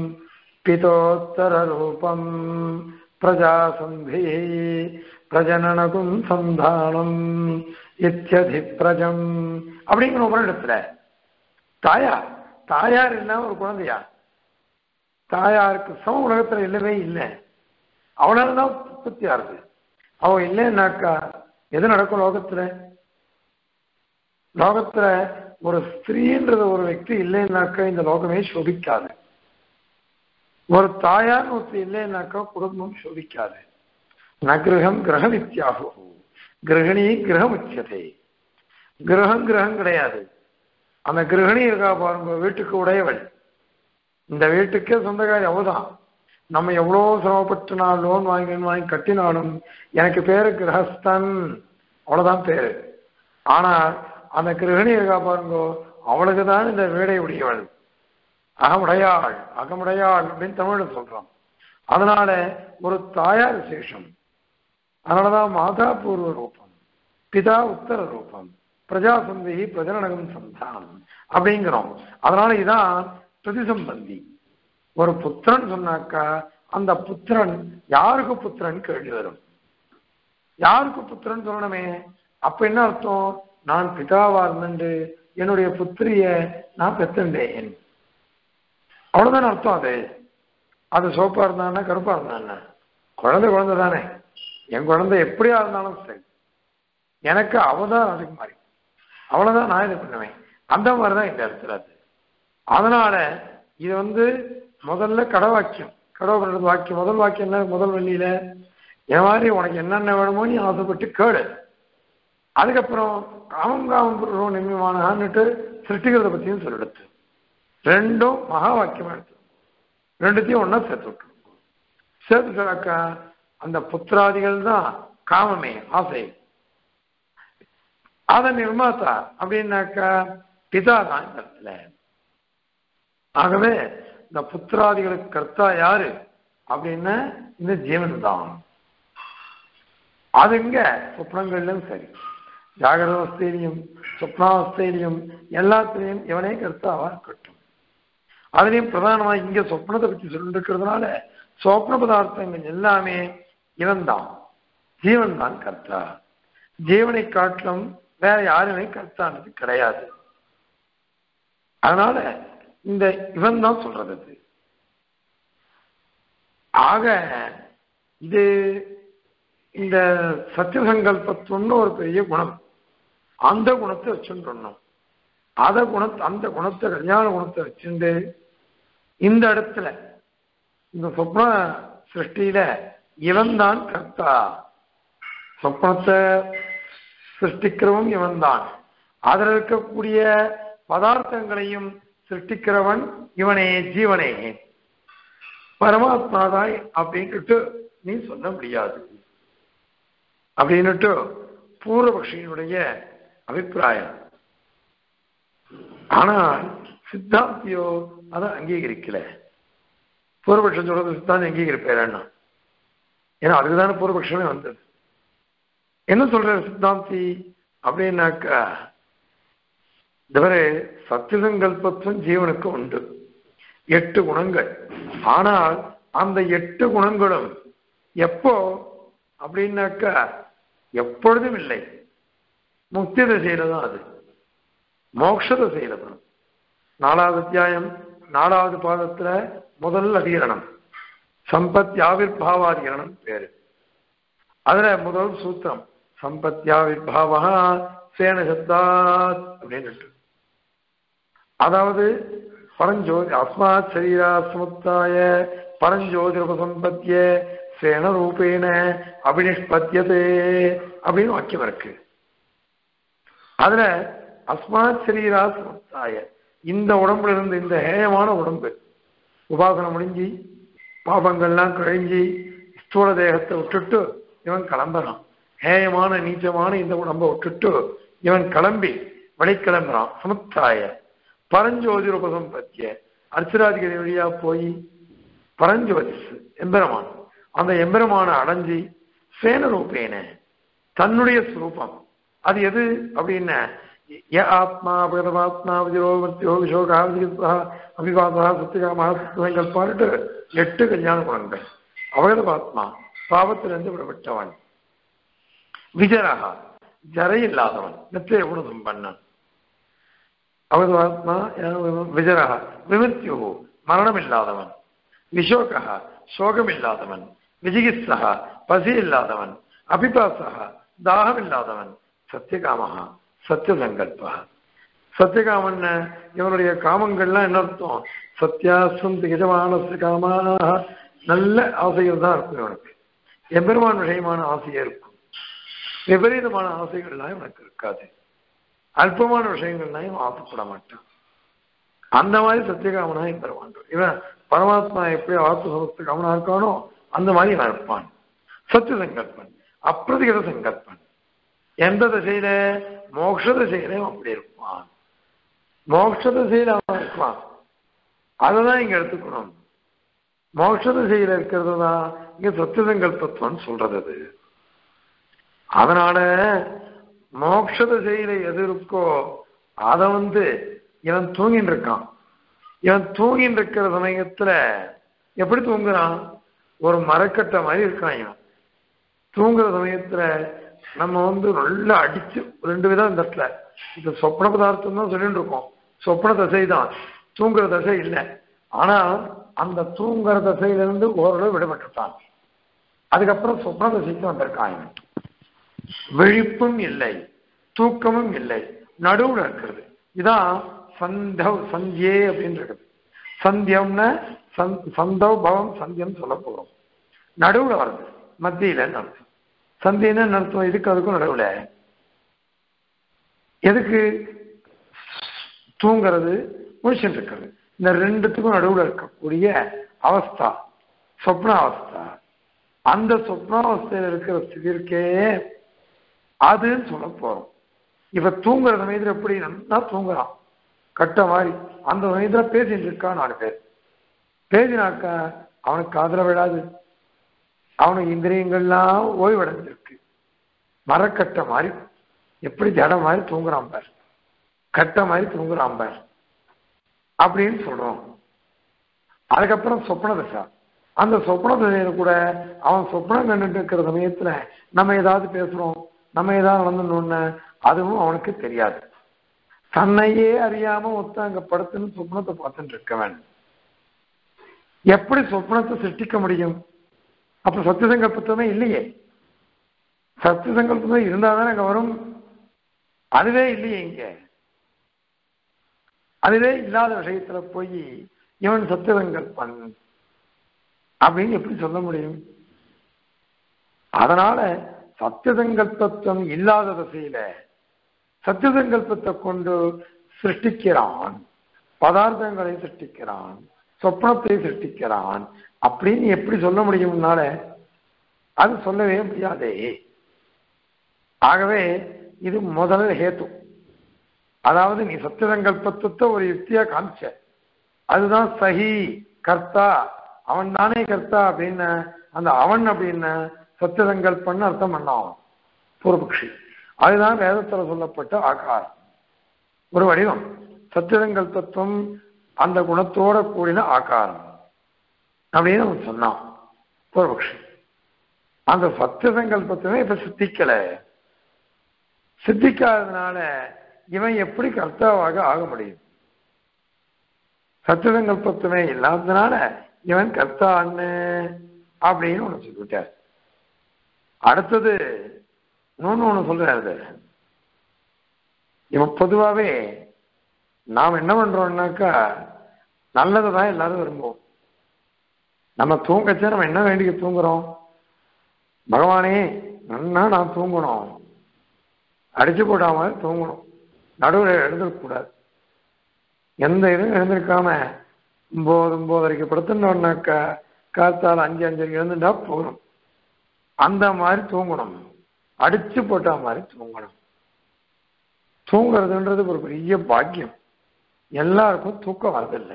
பிதோத்தர ரூபம் பிரஜாசந்தி பிரஜனனகும் சந்தானம் இத்தியதி பிரஜம் அப்படிங்கிற ஒரு இடத்துல தாயார் தாயார் இல்லாம ஒரு குழந்தையா தாயாருக்கு சம உலகத்துல இல்லவே இல்லை அவனால தான் உற்பத்தியா இருக்கு அவன் இல்லைன்னாக்கா எது நடக்கும் லோகத்துல லோகத்துல ஒரு ஸ்திரீன்றது ஒரு వ్యక్తి இல்லைன்னாக்கா இந்த லோகமே சோபிக்காது ஒரு தாயார் ஒருத்தர் இல்லைன்னாக்கா குடும்பம் சோபிக்காது நகிரகம் கிரகம் வித்தியாகும் கிரகணி கிரகம் உச்சதே கிரகம் கிரகம் கிடையாது அந்த கிரகணி இருக்கா பாருங்க வீட்டுக்கு உடையவள் இந்த வீட்டுக்கே சொந்தக்காரி அவதான் நம்ம எவ்வளோ சிரமப்பட்டு நான் லோன் வாங்கி வாங்கி கட்டினாலும் எனக்கு பேரு கிரகஸ்தன் அவ்வளவுதான் பேரு ஆனால் அந்த கிரகணி இருக்கா பாருங்க அவளுக்கு தான் இந்த வீடை உடையவள் அகமுடையாள் அகமுடையாள் அப்படின்னு தமிழ்ல சொல்றோம் அதனால ஒரு தாயார் விசேஷம் அதனாலதான் மாதா பூர்வ ரூபம் பிதா உத்தர ரூபம் பிரஜாசந்தி பிரஜனகம் சந்தானம் அப்படிங்கிறோம் அதனால இதான் பிரதிசம்பந்தி ஒரு புத்திரன் சொன்னாக்கா அந்த புத்திரன் யாருக்கு புத்திரன் கேள்வி வரும் யாருக்கு புத்திரன் சொல்லணுமே அப்ப என்ன அர்த்தம் நான் பிதாவா இருந்துட்டு என்னுடைய புத்திரிய நான் பெத்துண்டேன் அவ்வளவுதான் அர்த்தம் அது அது சோப்பா இருந்தான்னா கருப்பா இருந்தான்னா குழந்தை குழந்தை தானே என் குழந்தை எப்படியா இருந்தாலும் சரி எனக்கு அவ தான் அதுக்கு மாதிரி அவ்வளவுதான் நான் இது பண்ணுவேன் அந்த மாதிரி தான் இந்த இடத்துல அது அதனால இது வந்து முதல்ல கடை வாக்கியம் கடவுள் பண்ணுறது வாக்கியம் முதல் வாக்கியம் என்ன முதல் வள்ளியில என் மாதிரி உனக்கு என்னென்ன வேணுமோ நீ ஆசைப்பட்டு கேடு அதுக்கப்புறம் காமம் காமம் புருஷம் நிர்மமானன்னுட்டு சிருஷ்டிக்கிறத பற்றியும் சொல்லிடுச்சு ரெண்டும் மகா வாக்கியமா எடுத்து ரெண்டுத்தையும் ஒன்றா சேர்த்து விட்டுரும் சேர்த்து சொன்னாக்கா அந்த புத்திராதிகள் தான் காமமே ஆசை அதை நிர்மாத்தா அப்படின்னாக்கா பிதா தான் இந்த இடத்துல ஆகவே இந்த புத்திராதிகளுக்கு கர்த்தா யாரு அப்படின்னா இந்த ஜீவன் தான் அது இங்க சொப்னங்கள்லும் சரி ஜாகிரத அவஸ்தையிலையும் சொப்னாவஸ்தையிலையும் எல்லாத்திலையும் இவனே கர்த்தாவா இருக்கட்டும் அதுலயும் பிரதானமா இங்க சொப்னத்தை பற்றி சொல்லிட்டு இருக்கிறதுனால சொப்ன பதார்த்தங்கள் எல்லாமே இவன் தான் ஜீவன் தான் கர்த்தா ஜீவனை காட்டிலும் வேற யாருமே கர்த்தானது கிடையாது அதனால இந்த இவன் தான் சொல்றது அது ஆக இது இந்த சத்தியசங்கல்பத்துவம்னு ஒரு பெரிய குணம் அந்த குணத்தை வச்சுருந்தோம் அத குணத்தை அந்த குணத்தை கல்யாண குணத்தை வச்சுட்டு இந்த இடத்துல இந்த சொப்ன சிருஷ்டியில இவன் தான் கர்த்தா சொப்னத்தை சிருஷ்டிக்கிறவன் இவன் தான் அதில் இருக்கக்கூடிய பதார்த்தங்களையும் சிருஷ்டிக்கிறவன் இவனே ஜீவனே பரமாத்மாதாய் அப்படின்ட்டு நீ சொல்ல முடியாது அப்படின்னுட்டு பூர்வபக்ஷியினுடைய அபிப்பிராயம் ஆனால் சித்தாந்தியோ அதை அங்கீகரிக்கல பூர்வபக்ஷம் சொல்றது சித்தாந்தி அங்கீகரிப்பேன் ஏன்னா அதுக்குதானே பூர்வபக்ஷமே வந்தது என்ன சொல்ற சித்தாந்தி அப்படின்னாக்கா இதுவரை சத்தியசங்கல்பத்துவம் ஜீவனுக்கு உண்டு எட்டு குணங்கள் ஆனால் அந்த எட்டு குணங்களும் எப்போ அப்படின்னாக்கா எப்பொழுதும் இல்லை முக்தி திசையில தான் அது மோட்ச திசையில தான் நாலாவது அத்தியாயம் நாலாவது பாதத்துல முதல் அதிகரணம் சம்பத்யாவிர்பாவாதிகரணம் பேரு அதுல முதல் சூத்திரம் சம்பத்யாவிர்பாவா சேன சப்தாத் அப்படின்னு அதாவது பரஞ்சோதி அஸ்மாத் சரீரா சமுத்தாய பரஞ்சோதிரபசம்பத்திய சேன ரூபேன அபினிஷ்பத்தியதே அப்படின்னு வாக்கியம் இருக்கு அதுல அஸ்மாத் சரீரா சமுத்தாய இந்த உடம்புல இருந்து இந்த ஹேயமான உடம்பு உபாசனம் முடிஞ்சு பாபங்கள்லாம் கழிஞ்சு ஸ்தூல தேகத்தை விட்டுட்டு இவன் கிளம்புறான் ஹேயமான நீச்சமான இந்த உடம்பை விட்டுட்டு இவன் கிளம்பி வெளிக்கிளம்புறான் சமுத்தாய பரஞ்சோதி உபசம்பத்திய அர்ச்சராதிகரி வழியா போய் பரஞ்சோதிஸ் எம்பெருமான் அந்த எம்பெருமான அடைஞ்சி சேன ரூபேன தன்னுடைய ஸ்வரூபம் அது எது அப்படின்னா ய ஆத்மா அபகதமாத்மா விஜயோ மத்தியோ விஷோகா விஜித்வா அபிவாதா சத்தியகாமா சத்துவங்கள்பான்ட்டு எட்டு கல்யாண குணங்கள் அபகதமாத்மா பாவத்திலிருந்து விடப்பட்டவன் விஜரகா ஜரை இல்லாதவன் நித்திய குணம் பண்ணன் அவதாத்மா விஜரக விமிருத்யு மரணம் இல்லாதவன் விஷோகா சோகம் இல்லாதவன் விஜிகித்சா பசி இல்லாதவன் அபிபாசா தாகம் இல்லாதவன் சத்தியகாமஹா சத்தியசங்கல்பா சத்தியகாமன் இவனுடைய காமங்கள்லாம் என்ன அர்த்தம் சத்தியாசம் திகஜமான காமாக நல்ல ஆசைகள் தான் இருக்கும் இவனுக்கு எம்பெருமான் விஷயமான ஆசையே இருக்கும் விபரீதமான ஆசைகள்லாம் இவனுக்கு இருக்காது அல்பமான விஷயங்கள்லாம் ஆசைப்பட மாட்டான் அந்த மாதிரி சத்தியகாமனா பெறுவான் இவன் பரமாத்மா எப்படி ஆத்ம சமஸ்த காமனா இருக்கானோ அந்த மாதிரி இவன் இருப்பான் சத்திய சங்கல்பன் அப்பிரதிகத சங்கல்பன் எந்த திசையில மோட்ச திசையில அப்படி இருப்பான் மோட்ச திசையில அவன் இருப்பான் அததான் இங்க எடுத்துக்கணும் மோட்ச திசையில இருக்கிறது தான் இங்க சத்திய சங்கல்பத்துவம் சொல்றது அது அதனால மோட்ச திசையில எது இருக்கோ அதை வந்து இவன் தூங்கிட்டு இருக்கான் இவன் தூங்கிட்டு இருக்கிற சமயத்துல எப்படி தூங்குறான் ஒரு மரக்கட்டை மாதிரி இருக்கான் இவன் தூங்குற சமயத்துல நம்ம வந்து நல்லா அடிச்சு ரெண்டு விதம் இந்த இடத்துல இந்த சொப்ன பதார்த்தம் தான் சொல்லிட்டு இருக்கோம் சொப்ன தசை தான் தூங்குற தசை இல்லை ஆனா அந்த தூங்குற தசையிலிருந்து ஓரளவு விடுபட்டுட்டான் அதுக்கப்புறம் சொப்ன தசைக்கு வந்திருக்கான் இவன். விழிப்பும் இல்லை தூக்கமும் இல்லை நடுவுல இருக்கிறது இதான் சந்தவ் சந்தியே அப்படின்னு இருக்குது சந்தியம்னா சந்- சந்தவ் பவம் சந்தியம் சொல்ல போறோம் நடுவுல வருது மத்தியில அர்த்தம் சந்தின்னு என்ன அர்த்தம் இதுக்கு அதுக்கும் நடுவுல எதுக்கு தூங்குறது முழிச்சுட்டு இருக்கிறது இந்த ரெண்டுத்துக்கும் நடுவுல இருக்கக்கூடிய அவஸ்தா சொப்ன அவஸ்தா அந்த சொப்னாவஸ்தையில இருக்கிற ஸ்திதி இருக்கே அதுன்னு சொல்ல போறோம் இப்ப தூங்குற சமயத்துல எப்படி நல்லா தூங்குறான் கட்ட மாதிரி அந்த சமயத்துல பேசிட்டு இருக்கான் நாலு பேர் பேசினாக்கா அவனுக்கு காதுல விழாது அவனுக்கு இந்திரியங்கள்லாம் ஓய்வடைஞ்சிருக்கு மரக்கட்ட மாதிரி எப்படி ஜட மாதிரி தூங்குறான் பார் கட்ட மாதிரி தூங்குறான் பார் அப்படின்னு சொல்றோம் அதுக்கப்புறம் சொப்ன தசா அந்த சொப்ன தசையில கூட அவன் சொப்னம் கண்டுட்டு இருக்கிற சமயத்துல நம்ம ஏதாவது பேசுறோம் நம்ம ஏதாவது நடந்துடணும்னு அதுவும் அவனுக்கு தெரியாது தன்னையே அறியாம ஒருத்தன் அங்க படுத்துன்னு சொப்னத்தை பார்த்துட்டு இருக்கவன் எப்படி சொப்னத்தை சிருஷ்டிக்க முடியும் அப்ப சத்திய சங்கல்பத்துவமே இல்லையே சத்திய சங்கல்பமே இருந்தாதான் அங்க வரும் அதுவே இல்லையே இங்க அதுவே இல்லாத விஷயத்துல போய் இவன் சத்திய சங்கல்பன் அப்படின்னு எப்படி சொல்ல முடியும் அதனால சத்திய சங்கல்பத்துவம் இல்லாத திசையில சத்திய சங்கல்பத்தை கொண்டு சிருஷ்டிக்கிறான் பதார்த்தங்களை சிருஷ்டிக்கிறான் சொப்னத்தை சிருஷ்டிக்கிறான் அப்படின்னு எப்படி சொல்ல முடியும்னால அது சொல்லவே முடியாதே ஆகவே இது முதல் ஹேத்து அதாவது நீ சத்திய சங்கல்பத்துவத்தை ஒரு யுக்தியா காமிச்ச அதுதான் சஹி கர்த்தா அவன் தானே கர்த்தா அப்படின்னு அந்த அவன் அப்படின்னு சத்திய சங்கல்பன்னு அர்த்தம் பண்ணான் பூர்வபக்ஷி அதுதான் வேதத்துல சொல்லப்பட்ட ஆகாரம் ஒரு வடிவம் சத்தியசங்கல் தத்துவம் அந்த குணத்தோட கூடின ஆகாரம் அப்படின்னு அவன் சொன்னான் பூர்வபக்ஷி அந்த சத்திய சங்கல்பத்துவமே இப்ப சித்திக்கல சித்திக்காததுனால இவன் எப்படி கர்த்தாவாக ஆக முடியும் சத்திய சங்கல்பத்துவமே இல்லாததுனால இவன் கர்த்தான்னு அப்படின்னு ஒண்ணு சொல்லிவிட்டார் அடுத்தது இன்னொன்னு ஒண்ணு சொல்றாரு இவன் பொதுவாவே நாம் என்ன பண்றோம்னாக்கா நல்லதை தான் எல்லாரும் விரும்புவோம் நம்ம தூங்கச்சே நம்ம என்ன வேண்டிக்க தூங்குறோம் பகவானே நன்னா நான் தூங்கணும் அடிச்சு போடாம தூங்கணும் நடுவில் எழுந்திருக்கக்கூடாது எந்த இதுவும் எழுந்திருக்காம ஒன்பது ஒன்பதரைக்கு படுத்துட்டோம்னாக்கா காத்தால் அஞ்சு அஞ்சரைக்கு எழுந்துட்டா போதும் அந்த மாதிரி தூங்கணும் அடிச்சு போட்ட மாதிரி தூங்கணும் தூங்குறதுன்றது ஒரு பெரிய பாக்கியம் எல்லாருக்கும் தூக்கம் வரதில்லை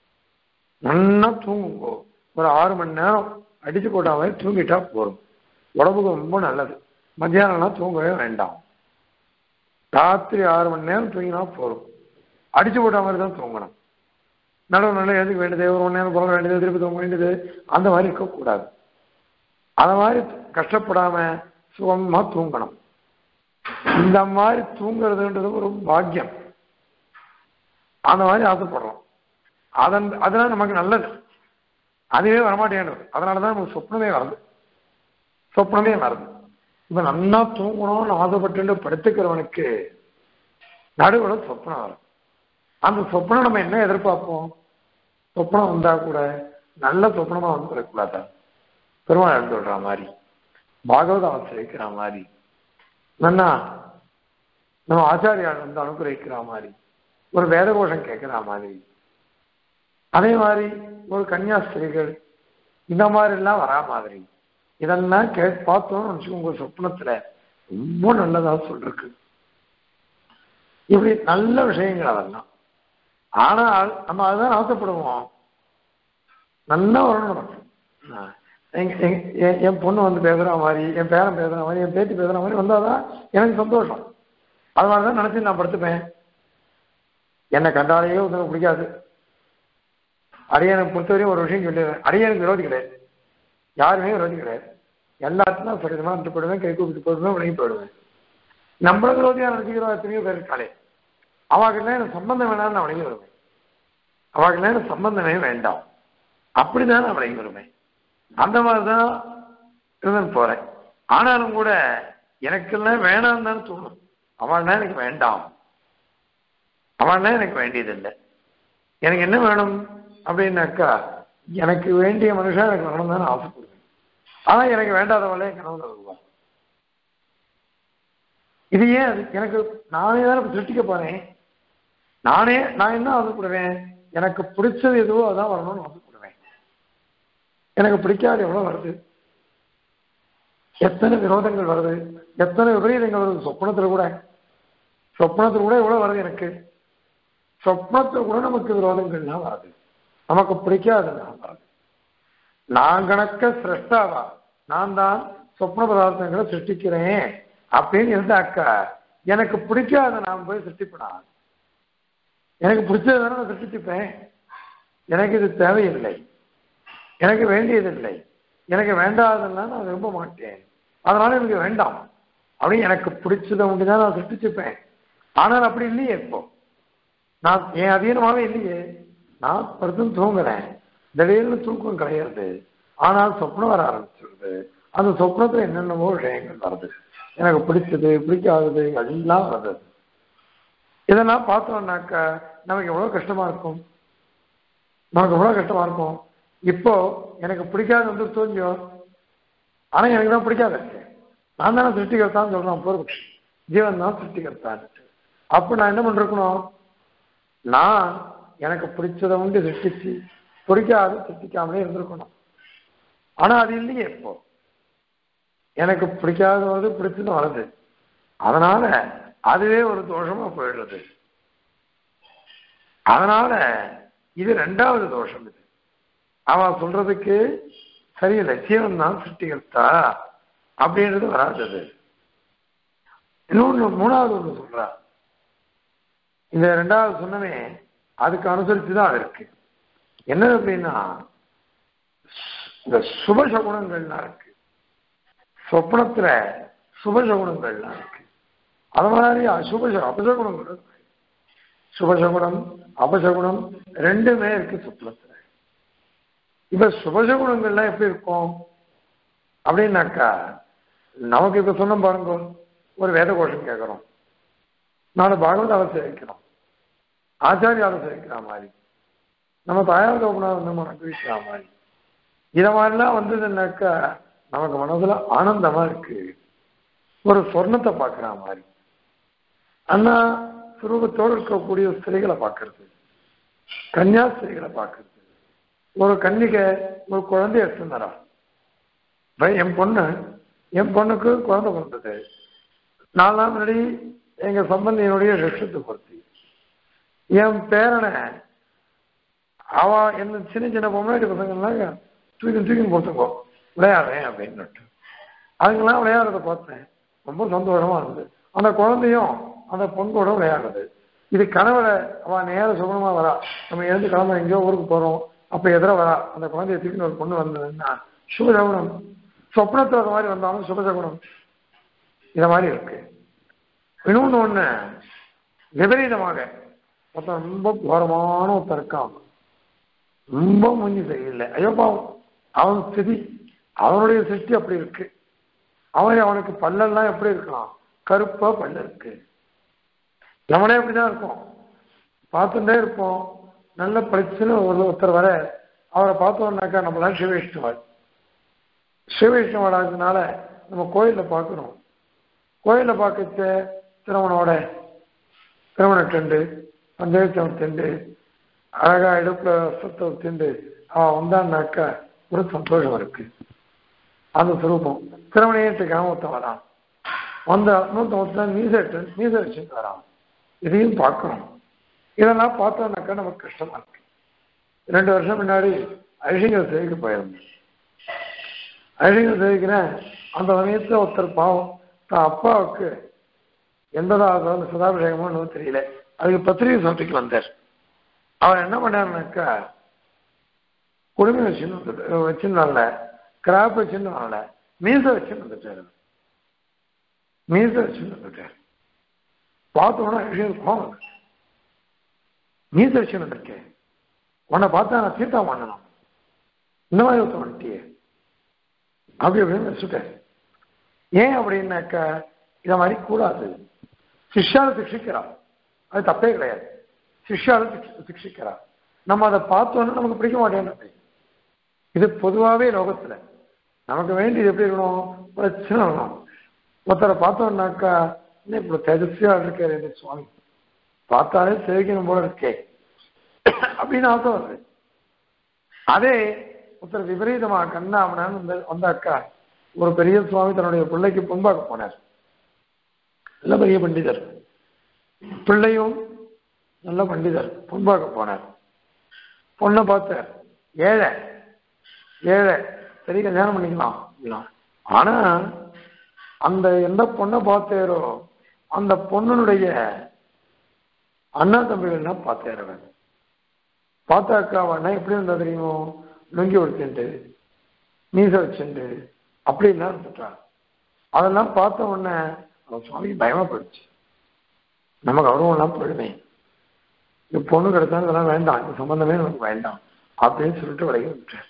நல்லா தூங்குங்கோ ஒரு ஆறு மணி நேரம் அடிச்சு போட்ட மாதிரி தூங்கிட்டா போதும் உடம்புக்கு ரொம்ப நல்லது மத்தியானம்லாம் தூங்கவே வேண்டாம் ராத்திரி ஆறு மணி நேரம் தூங்கினா போதும் அடிச்சு போட்ட மாதிரி தான் தூங்கணும் நடுவு நல்லா எழுதுக்க வேண்டியது ஒரு மணி நேரம் போக வேண்டியது திருப்பி தூங்க வேண்டியது அந்த மாதிரி இருக்கக்கூடாது அந்த மாதிரி கஷ்டப்படாம சுகமா தூங்கணும் இந்த மாதிரி தூங்குறதுன்றது ஒரு பாக்கியம் அந்த மாதிரி ஆசைப்படுறோம் அதன் அதெல்லாம் நமக்கு நல்லது அதுவே வரமாட்டேன்றது அதனாலதான் நமக்கு சொப்னமே வருது சொப்னமே வருது இப்ப நல்லா தூங்கணும்னு ஆசைப்பட்டு படுத்துக்கிறவனுக்கு நடுவில் சொப்னம் வரும் அந்த சொப்னம் நம்ம என்ன எதிர்பார்ப்போம் சொப்னம் வந்தா கூட நல்ல சொப்னமா வந்துடக்கூடாதா பெருமாள் எழுந்து விடுற மாதிரி பாகவதம் ஆசிரியக்கிற மாதிரி நன்னா நம்ம ஆச்சாரியால் வந்து அனுகிரகிக்கிற மாதிரி ஒரு வேதகோஷம் கேட்கிற மாதிரி அதே மாதிரி ஒரு கன்னியாஸ்திரிகள் இந்த மாதிரி எல்லாம் வரா மாதிரி இதெல்லாம் கே பார்த்தோம்னு வச்சுக்கோங்க சொப்னத்துல ரொம்ப நல்லதா சொல்லிருக்கு இப்படி நல்ல விஷயங்கள் அதெல்லாம் ஆனால் நம்ம அதுதான் ஆசைப்படுவோம் நல்லா வரணும் நமக்கு எங்க- எங்க- என் என் பொண்ணு வந்து பேசுற மாதிரி என் பேரன் பேசுற மாதிரி என் பேத்தி பேசுற மாதிரி வந்தாதான் எனக்கு சந்தோஷம் அது மாதிரி தான் நினைச்சு நான் படுத்துப்பேன் என்னை கண்டாலேயே ஒருத்தனுக்கு பிடிக்காது அடியனுக்கு பொறுத்தவரையும் ஒரு விஷயம் சொல்லிடுறேன் அடியனுக்கு விரோதி கிடையாது யாருமே விரோதி கிடையாது எல்லாத்துக்கும் சரிதமாக இருந்து போயிடுவேன் கை கூப்பிட்டு போயிடுவேன் விலகி போயிடுவேன் நம்மள விரோதியா நினைச்சுக்கிறோம் எத்தனையோ பேர் இருக்காளே அவாக்கெல்லாம் எனக்கு சம்பந்தம் வேணாம்னு நான் வணங்கி வருவேன் அவாக்கெல்லாம் எனக்கு சம்பந்தமே வேண்டாம் அப்படிதான் நான் விளைவுறுமே அந்த மாதிரி தான் இருந்துன்னு போறேன் ஆனாலும் கூட எனக்கெல்லாம் வேணாம் தான் தோணும் அவன்னா எனக்கு வேண்டாம் அவன்னா எனக்கு வேண்டியதில்லை எனக்கு என்ன வேணும் அப்படின்னாக்கா எனக்கு வேண்டிய மனுஷன் எனக்கு வேணும் தான் ஆசைப்படுவேன் ஆனா எனக்கு வேண்டாதவளே கனவுல வருவா இது ஏன் அது எனக்கு நானே தானே சிருஷ்டிக்க போறேன் நானே நான் என்ன ஆசைப்படுவேன் எனக்கு பிடிச்சது எதுவோ அதான் வரணும்னு ஆசைப்படுவேன் எனக்கு பிடிக்காது எவ்வளவு வருது எத்தனை விரோதங்கள் வருது எத்தனை விபரீதங்கள் வருது சொப்னத்துல கூட சொப்னத்துல கூட எவ்வளவு வருது எனக்கு சொப்னத்துல கூட நமக்கு விரோதங்கள்லாம் வருது நமக்கு பிடிக்காதெல்லாம் வருது நான் கணக்க சிரஷ்டாவா நான் தான் சொப்ன பதார்த்தங்களை சிருஷ்டிக்கிறேன் அப்படின்னு இருந்தாக்கா எனக்கு பிடிக்காத நான் போய் சிருஷ்டிப்படா எனக்கு பிடிச்சது தானே நான் சிருஷ்டிப்பேன் எனக்கு இது தேவையில்லை எனக்கு வேண்டியதில்லை எனக்கு வேண்டாதெல்லாம் நான் விரும்ப மாட்டேன் அதனால எனக்கு வேண்டாம் அப்படின்னு எனக்கு பிடிச்சதை ஒன்று தான் நான் சிருஷ்டிச்சுப்பேன் ஆனால் அப்படி இல்லையே இப்போ நான் என் அதீனமாவே இல்லையே நான் படுத்துன்னு தூங்குறேன் திடீர்னு தூக்கம் கிடையாது ஆனால் சொப்னம் வர ஆரம்பிச்சிருது அந்த சொப்னத்துல என்னென்னமோ விஷயங்கள் வருது எனக்கு பிடிச்சது பிடிக்காதது எல்லாம் வருது இதெல்லாம் பார்த்தோம்னாக்கா நமக்கு எவ்வளவு கஷ்டமா இருக்கும் நமக்கு எவ்வளவு கஷ்டமா இருக்கும் இப்போ எனக்கு பிடிக்காது வந்து தோஞ்சோ ஆனா எனக்கு தான் பிடிக்காது இருக்கு நான் தானே சிருஷ்டிகர்த்தான்னு சொல்றேன் பூர்வபக்ஷி ஜீவன் தான் சிருஷ்டிகர்த்தான் அப்ப நான் என்ன பண்ணிருக்கணும் நான் எனக்கு பிடிச்சதை உண்டு சிருஷ்டிச்சு பிடிக்காது சிருஷ்டிக்காமலே இருந்திருக்கணும் ஆனா அது இல்லையே இப்போ எனக்கு பிடிக்காத வருது பிடிச்சது வருது அதனால அதுவே ஒரு தோஷமா போயிடுறது அதனால இது ரெண்டாவது தோஷம் இது அவன் சொல்றதுக்கு சரியில்லை ஜீவன் தான் சிருஷ்டிகர்த்தா அப்படின்றது வராதது இன்னொன்று மூணாவது ஒன்று சொல்றா இந்த ரெண்டாவது சொன்னமே அதுக்கு அனுசரித்து தான் இருக்கு என்ன அப்படின்னா இந்த சுபசகுணங்கள்லாம் இருக்கு சொப்னத்துல சுபசகுணங்கள்லாம் இருக்கு அது மாதிரி அசுப அபசகுணங்கள் இருக்கு சுபசகுணம் அபசகுணம் ரெண்டுமே இருக்கு சொப்னத்துல இப்ப சுபசகுணங்கள்லாம் எப்படி இருக்கும் அப்படின்னாக்கா நமக்கு இப்ப சொன்ன பாருங்க ஒரு வேத கோஷம் கேட்கிறோம் நாலு பாகவதாவை சேவிக்கிறோம் ஆச்சாரியாவை சேவிக்கிற மாதிரி நம்ம தாயார் தோப்பனாவை நம்ம அனுபவிக்கிற மாதிரி இத மாதிரிலாம் வந்ததுன்னாக்கா நமக்கு மனசுல ஆனந்தமா இருக்கு ஒரு சொர்ணத்தை பார்க்கிற மாதிரி அண்ணா சுரூபத்தோடு இருக்கக்கூடிய ஸ்திரீகளை பார்க்கறது கன்னியா ஸ்திரீகளை பார்க்கறது ஒரு கன்னிகை ஒரு குழந்தைய எடுத்துனாரா என் பொண்ணு என் பொண்ணுக்கு குழந்தை பிறந்தது நாலு நாள் முன்னாடி எங்க சம்பந்தியினுடைய லட்சத்தை பொறுத்தி என் பேரனை அவ என்ன சின்ன சின்ன பொம்மையாட்டி பசங்கள்லாம் தூக்கி தூக்கி போட்டுக்கோ விளையாடுறேன் அப்படின்னு அதுக்கெல்லாம் விளையாடுறத பார்த்தேன் ரொம்ப சந்தோஷமா இருந்தது அந்த குழந்தையும் அந்த பொண்ணோட விளையாடுறது இது கனவுல அவன் நேர சுகமா வரா நம்ம எழுந்து கிளம்ப எங்கேயோ ஊருக்கு போறோம் அப்ப எதிர வரா அந்த குழந்தைய தூக்கின்னு ஒரு பொண்ணு வந்ததுன்னா சுபசகுணம் சொப்னத்துல அந்த மாதிரி வந்தாலும் சுபசகுணம் இத மாதிரி இருக்கு இன்னொன்னு ஒண்ணு விபரீதமாக ஒருத்தன் ரொம்ப கோரமான ஒருத்தன் இருக்கான் ரொம்ப முஞ்சி சரியில்லை ஐயோ பாவம் அவன் ஸ்திதி அவனுடைய சிருஷ்டி அப்படி இருக்கு அவன் அவனுக்கு பல்லெல்லாம் எப்படி இருக்கான் கருப்பா பல்லு இருக்கு நம்மளே அப்படிதான் இருப்போம் பார்த்துட்டே இருப்போம் நல்ல பளிச்சுன்னு ஒரு ஒருத்தர் வர அவரை பார்த்தோம்னாக்கா நம்மளாம் சிவவிஷ்ணுவாள் சிவவிஷ்ணுவாள் ஆகுதுனால நம்ம கோயிலில் பார்க்குறோம் கோயிலில் பார்க்கச்ச திருமணோட திருமண டெண்டு பஞ்சாயத்து டெண்டு அழகா இடுப்புல சுத்த திண்டு அவன் வந்தான்னாக்கா ஒரு சந்தோஷம் இருக்கு அந்த சுரூபம் திருமணையத்துக்காக ஒருத்தன் வரான் வந்த நூத்த ஒருத்தன் மீசட்டு மீச வச்சுட்டு வரான் இதையும் பார்க்கணும் இதெல்லாம் பார்த்தோம்னாக்கா நமக்கு கஷ்டமா இருக்கு ரெண்டு வருஷம் முன்னாடி ஐஷிங்கர் சேவைக்கு போயிருந்தேன் ஐஷிங்கர் சேவைக்கிறேன் அந்த சமயத்தில் ஒருத்தர் பாவம் தான் அப்பாவுக்கு எண்பதாவது சதாபிஷேகமோ இன்னும் தெரியல அதுக்கு பத்திரிகை சமர்ப்பிக்கு வந்தார் அவர் என்ன பண்ணாருனாக்கா குடுமி வச்சுன்னு வந்துட்டு வச்சுருந்தால கிராப் வச்சுன்னு வரல மீச வச்சுன்னு வந்துட்டாரு மீச வச்சுன்னு வந்துட்டார் பார்த்தோன்னா விஷயம் கோவம் வந்துச்சு மீச வச்சுன்னு வந்திருக்கேன் உன்னை பார்த்தா நான் தீர்த்தம் பண்ணணும் இந்த மாதிரி ஒருத்தன் வந்துட்டியே அப்படி அப்படின்னு வச்சுட்டேன் ஏன் அப்படின்னாக்கா இதை மாதிரி கூடாது சிஷ்யால சிக்ஷிக்கிறா அது தப்பே கிடையாது சிஷ்யால சிக்ஷ- சிக்ஷிக்கிறா நம்ம அதை பார்த்தோன்னா நமக்கு பிடிக்க மாட்டேங்குது இது பொதுவாகவே லோகத்துல நமக்கு வேண்டியது எப்படி இருக்கணும் பிரச்சனை இருக்கணும் ஒருத்தரை பார்த்தோம்னாக்கா என்ன இப்படி தேஜஸ்வியா இருக்காரு இந்த சுவாமி பார்த்தாலே சேவிக்கணும் போல இருக்கே அப்படின்னு ஆசை வருது அதே ஒருத்தர் விபரீதமா கண்ணாமனான்னு வந்து வந்தாக்கா ஒரு பெரிய சுவாமி தன்னுடைய பிள்ளைக்கு பொன்பாக்க போனார் நல்ல பெரிய பண்டிதர் பிள்ளையும் நல்ல பண்டிதர் பொன்பாக்க போனார் பொண்ணை பார்த்தார் ஏழை ஏழை சரி கல்யாணம் பண்ணிக்கலாம் அப்படிலாம். ஆனா அந்த எந்த பொண்ணை பார்த்தாரோ அந்த பொண்ணுடைய அண்ணா தம்பிகள்லாம் பார்த்தார் அவன் பார்த்தாக்கா அவன் எப்படி இருந்தா தெரியுமோ லுங்கி உடுத்துட்டு மீச வச்சுட்டு அப்படிலாம் இருந்துட்டான் அதெல்லாம் பார்த்த உடனே அவன் சுவாமிக்கு பயமா போயிடுச்சு நமக்கு கௌரவம்லாம் போயிடுமே இந்த பொண்ணு கிடைச்சா இதெல்லாம் வேண்டாம் இந்த சம்பந்தமே நமக்கு வேண்டாம் அப்படின்னு சொல்லிட்டு விலகி விட்டார்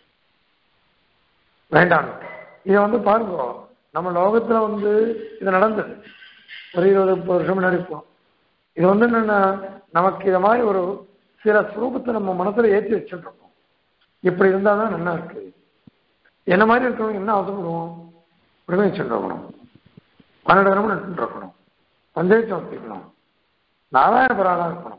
வேண்டாம் இதை வந்து பாருங்க நம்ம லோகத்துல வந்து இது நடந்தது ஒரு இருபது முப்பது வருஷம் முன்னாடி இப்போ இது வந்து என்னன்னா நமக்கு இதை மாதிரி ஒரு சில ஸ்வரூபத்தை நம்ம மனசுல ஏற்றி வச்சுட்டு இருக்கோம் இப்படி இருந்தால் தான் நல்லா இருக்கு என்ன மாதிரி இருக்கணும் என்ன அவசரப்படுவோம் உடனே வச்சுட்டு இருக்கணும் பன்னெண்டு கிராமம் நட்டு இருக்கணும் பஞ்சாயத்து வச்சுக்கணும் நாராயண பராடா இருக்கணும்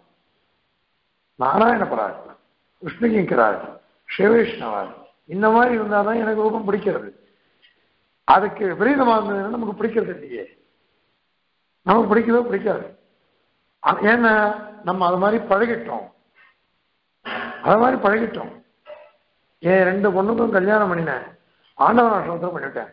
நாராயண பரா இருக்கணும் விஷ்ணுகிங்கரார் சிவவிஷ்ணவார் இந்த மாதிரி இருந்தால் தான் எனக்கு ரூபம் பிடிக்கிறது அதுக்கு விபரீதமாக இருந்ததுன்னா நமக்கு பிடிக்கிறது இல்லையே நமக்கு பிடிக்கவே பிடிக்காது அது ஏன்னா நம்ம அது மாதிரி பழகிட்டோம் அது மாதிரி பழகிட்டோம் என் ரெண்டு பொண்ணுக்கும் கல்யாணம் பண்ணினேன் ஆண்டவன் ஆசிரமத்தில் பண்ணிட்டேன்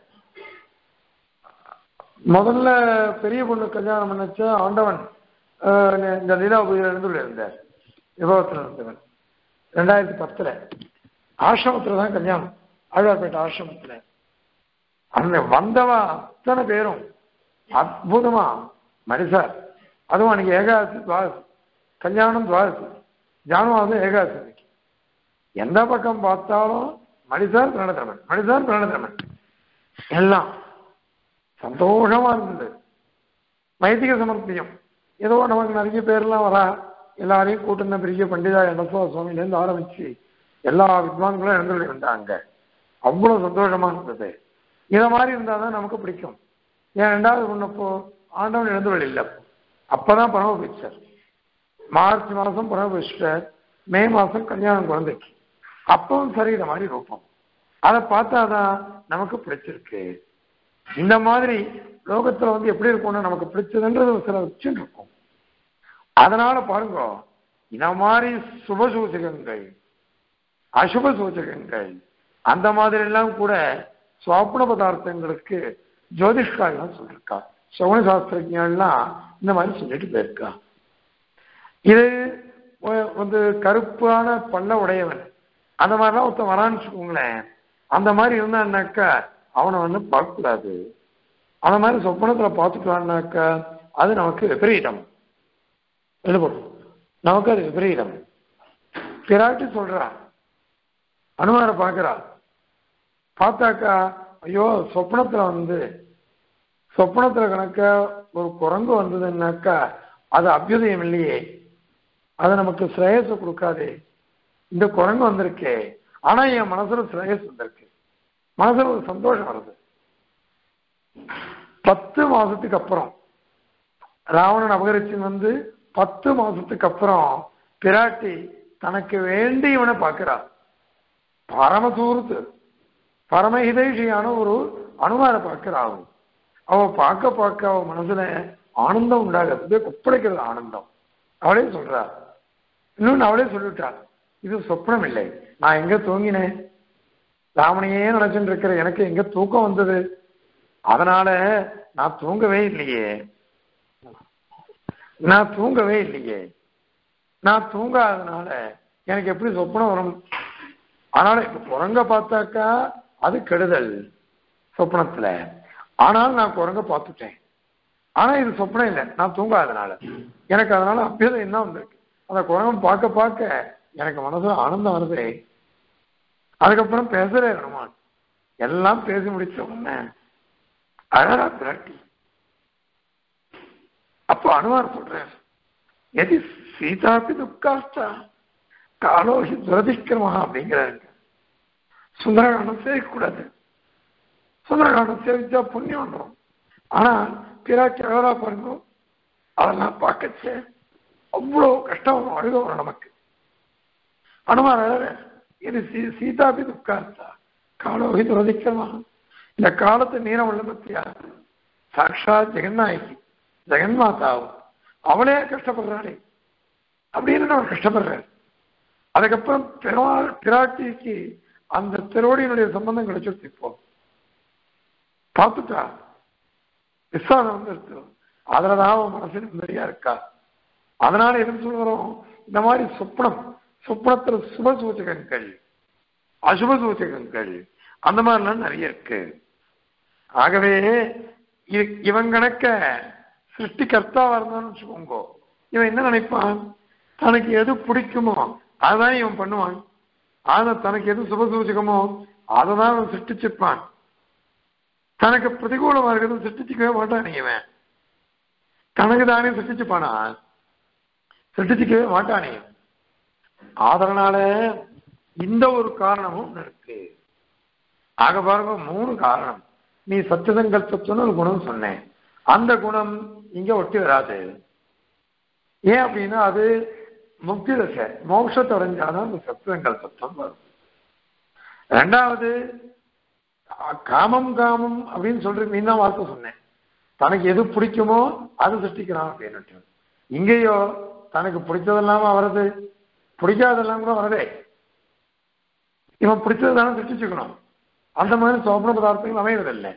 முதல்ல பெரிய பொண்ணு கல்யாணம் பண்ணச்ச ஆண்டவன் ஆஹ், இந்த லீலாபுரியில் இருந்து இருந்தார் விபவத்தில் இருந்தவன் ரெண்டாயிரத்தி பத்துல ஆசிரமத்துல தான் கல்யாணம் ஆழ்வார்பேட்டை ஆசிரமத்துல அந்த வந்தவா அத்தனை பேரும் அற்புதமா மனுஷார் அதுவும் அன்னைக்கு ஏகாதசி துவாதசி கல்யாணம் துவாதசி ஜானுவாதம் ஏகாதசி எந்த பக்கம் பார்த்தாலும் மணிசார் பிரணதரமன் மணிசார் பிரணதரமன் எல்லாம் சந்தோஷமா இருந்தது வைதிக சமர்ப்பியம் ஏதோ நமக்கு நிறைய பேர்லாம் வரா எல்லாரையும் கூட்டின பெரிய பண்டிதா எடசோ சுவாமியிலேருந்து ஆரம்பிச்சு எல்லா வித்வான்களும் எழுந்துள்ளி வந்தாங்க அவ்வளவு சந்தோஷமா இருந்தது இதை மாதிரி இருந்தால் தான் நமக்கு பிடிக்கும் ஏன் ரெண்டாவது பொண்ணப்போ ஆண்டவன் எழுந்துள்ள இல்லை அப்பதான் பரம பிக்சர் மார்ச் மாதம் பரம பிக்சர் மே மாதம் கல்யாணம் குழந்தைக்கு அப்பவும் சரிகிற மாதிரி ரூபம் அதை பார்த்தாதான் நமக்கு பிடிச்சிருக்கு இந்த மாதிரி லோகத்துல வந்து எப்படி இருக்கும்னா நமக்கு பிடிச்சதுன்றது ஒரு சில வச்சுட்டு இருக்கும் அதனால பாருங்க இந்த மாதிரி சுப சூச்சகங்கள் அசுப சூச்சகங்கள் அந்த மாதிரி எல்லாம் கூட சுவாப்பன பதார்த்தங்களுக்கு ஜோதிஷ்காலாம் சொல்லியிருக்கா சகுன சாஸ்திரஜெல்லாம் இந்த மாதிரி சொல்லிட்டு போயிருக்கா இது ஒ- வந்து கருப்பான பல்ல உடையவன் அந்த மாதிரிலாம் ஒருத்தன் வரான்னு வச்சுக்கோங்களேன் அந்த மாதிரி இருந்தான்னாக்கா அவனை வந்து பார்க்கக்கூடாது அந்த மாதிரி சொப்பனத்துல பார்த்துக்கலான்னாக்கா அது நமக்கு விபரீதம் எழுபடும் நமக்கு அது விபரீதம் பிராட்டி சொல்றா அனுமாரை பார்க்கறா பார்த்தாக்கா ஐயோ சொப்பனத்துல வந்து சொப்பனத்துல கணக்க ஒரு குரங்கு வந்ததுன்னாக்கா அது அபியுதயம் இல்லையே அது நமக்கு ஸ்ரேயஸை கொடுக்காதே இந்த குரங்கு வந்திருக்கே ஆனா என் மனசுல ஸ்ரேயஸ் வந்திருக்கு மனசுல ஒரு சந்தோஷம் வருது பத்து மாசத்துக்கு அப்புறம் ராவணன் அபகரிச்சின் வந்து பத்து மாசத்துக்கு அப்புறம் பிராட்டி தனக்கு வேண்டியவனை பார்க்கிறா பரமசூரத்து பரமஹிதைஷியான ஒரு அனுமாரை பார்க்கிறா அவ அவ பார்க்க பார்க்க அவ மனசுல ஆனந்தம் உண்டாகிறது ஒப்படைக்கிறது ஆனந்தம் அவளே சொல்றா இன்னொன்னு அவளே சொல்லிவிட்டா இது சொப்னம் இல்லை நான் எங்க தூங்கினேன் ராமனையே நினைச்சுட்டு இருக்கிற எனக்கு எங்க தூக்கம் வந்தது அதனால நான் தூங்கவே இல்லையே நான் தூங்கவே இல்லையே நான் தூங்காதனால எனக்கு எப்படி சொப்பனம் வரும் அதனால இப்ப குரங்க பார்த்தாக்கா அது கெடுதல் சொப்பனத்துல ஆனால் நான் குரங்க பார்த்துட்டேன் ஆனா இது சொப்பனம் இல்லை நான் தூங்காதனால எனக்கு அதனால அபியதம் என்ன வந்திருக்கு அந்த குரங்கம் பார்க்க பார்க்க எனக்கு மனசுல ஆனந்தம் வருது அதுக்கப்புறம் பேசுறே ஹனுமான் எல்லாம் பேசி முடிச்ச உடனே அழகா பிராட்டி அப்போ அனுமார் சொல்றார் எதி சீதாபி துக்காஷ்டா காலோஹி துரதிக்கிரமா அப்படிங்கிறாரு சுந்தரகாண்டம் சேவிக்கக்கூடாது சுந்தரகாண்டம் சேவிச்சா புண்ணியம் வந்துடும் ஆனா பிராட்டி அழகா பாருங்க அதெல்லாம் பார்க்கச்சே அவ்வளோ கஷ்டம் வரும், அழுக வரும் நமக்கு அனுமார் அழக இது சீ- சீதாபி துக்கார்த்தா காலோகி துரதிக்கமா இந்த காலத்து நீரம் உள்ள பத்தியா சாட்சாத் ஜெகநாயகி ஜெகன்மாதாவும் அவளே கஷ்டப்படுறாளே அப்படின்னு அவர் கஷ்டப்படுறாரு அதுக்கப்புறம் பெருமாள் பிராட்டிக்கு அந்த திருவடியினுடைய சம்பந்தம் கிடைச்சிருச்சு இப்போ பார்த்துட்டா விஸ்வாசம் வந்துருச்சு அதுலதான் அவன் மனசு நிம்மதியா இருக்கா அதனால என்ன சொல்றோம் இந்த மாதிரி சொப்னம் சொப்னத்துல சுப சூச்சகங்கள் அசுப சூச்சகங்கள் அந்த மாதிரிலாம் நிறைய இருக்கு ஆகவே இ- இவன் கணக்க சிருஷ்டி கர்த்தாவா இருந்தான்னு வச்சுக்கோங்க இவன் என்ன நினைப்பான் தனக்கு எது பிடிக்குமோ அதுதான் இவன் பண்ணுவான் ஆனா தனக்கு எது சுபசூச்சகமோ அதை தான் அவன் சிருஷ்டிச்சுப்பான் தனக்கு பிரதிகூலமா இருக்கிறது சிருஷ்டிச்சுக்கவே மாட்டான் இவன் தனக்கு தானே சிருஷ்டிச்சுப்பானா சிருஷ்டிச்சுக்கவே மாட்டானே அதனால இந்த ஒரு காரணமும் இருக்கு ஆக பாருங்க மூணு காரணம் நீ சத்தியசங்கல்பத்துன்னு ஒரு குணம் சொன்னேன் அந்த குணம் இங்க ஒட்டி வராது ஏன் அப்படின்னா அது முக்தி தசை மோட்சத்தை அடைஞ்சாதான் அந்த சத்தியசங்கல்பத்தம் வரும் ரெண்டாவது அஹ், காமம் காமம் அப்படின்னு சொல்ற நீ தான் வார்த்தை சொன்னேன் தனக்கு எது பிடிக்குமோ அது சிருஷ்டிக்கிறான் அப்படின்னுட்டு இங்கேயோ தனக்கு பிடிச்சதெல்லாம் வருது பிடிக்காதெல்லாம் கூட வருதே இவன் பிடிச்சது தானே சிருஷ்டிச்சுக்கணும் அந்த மாதிரி சோபன பதார்த்தங்கள் அமைவதில்லை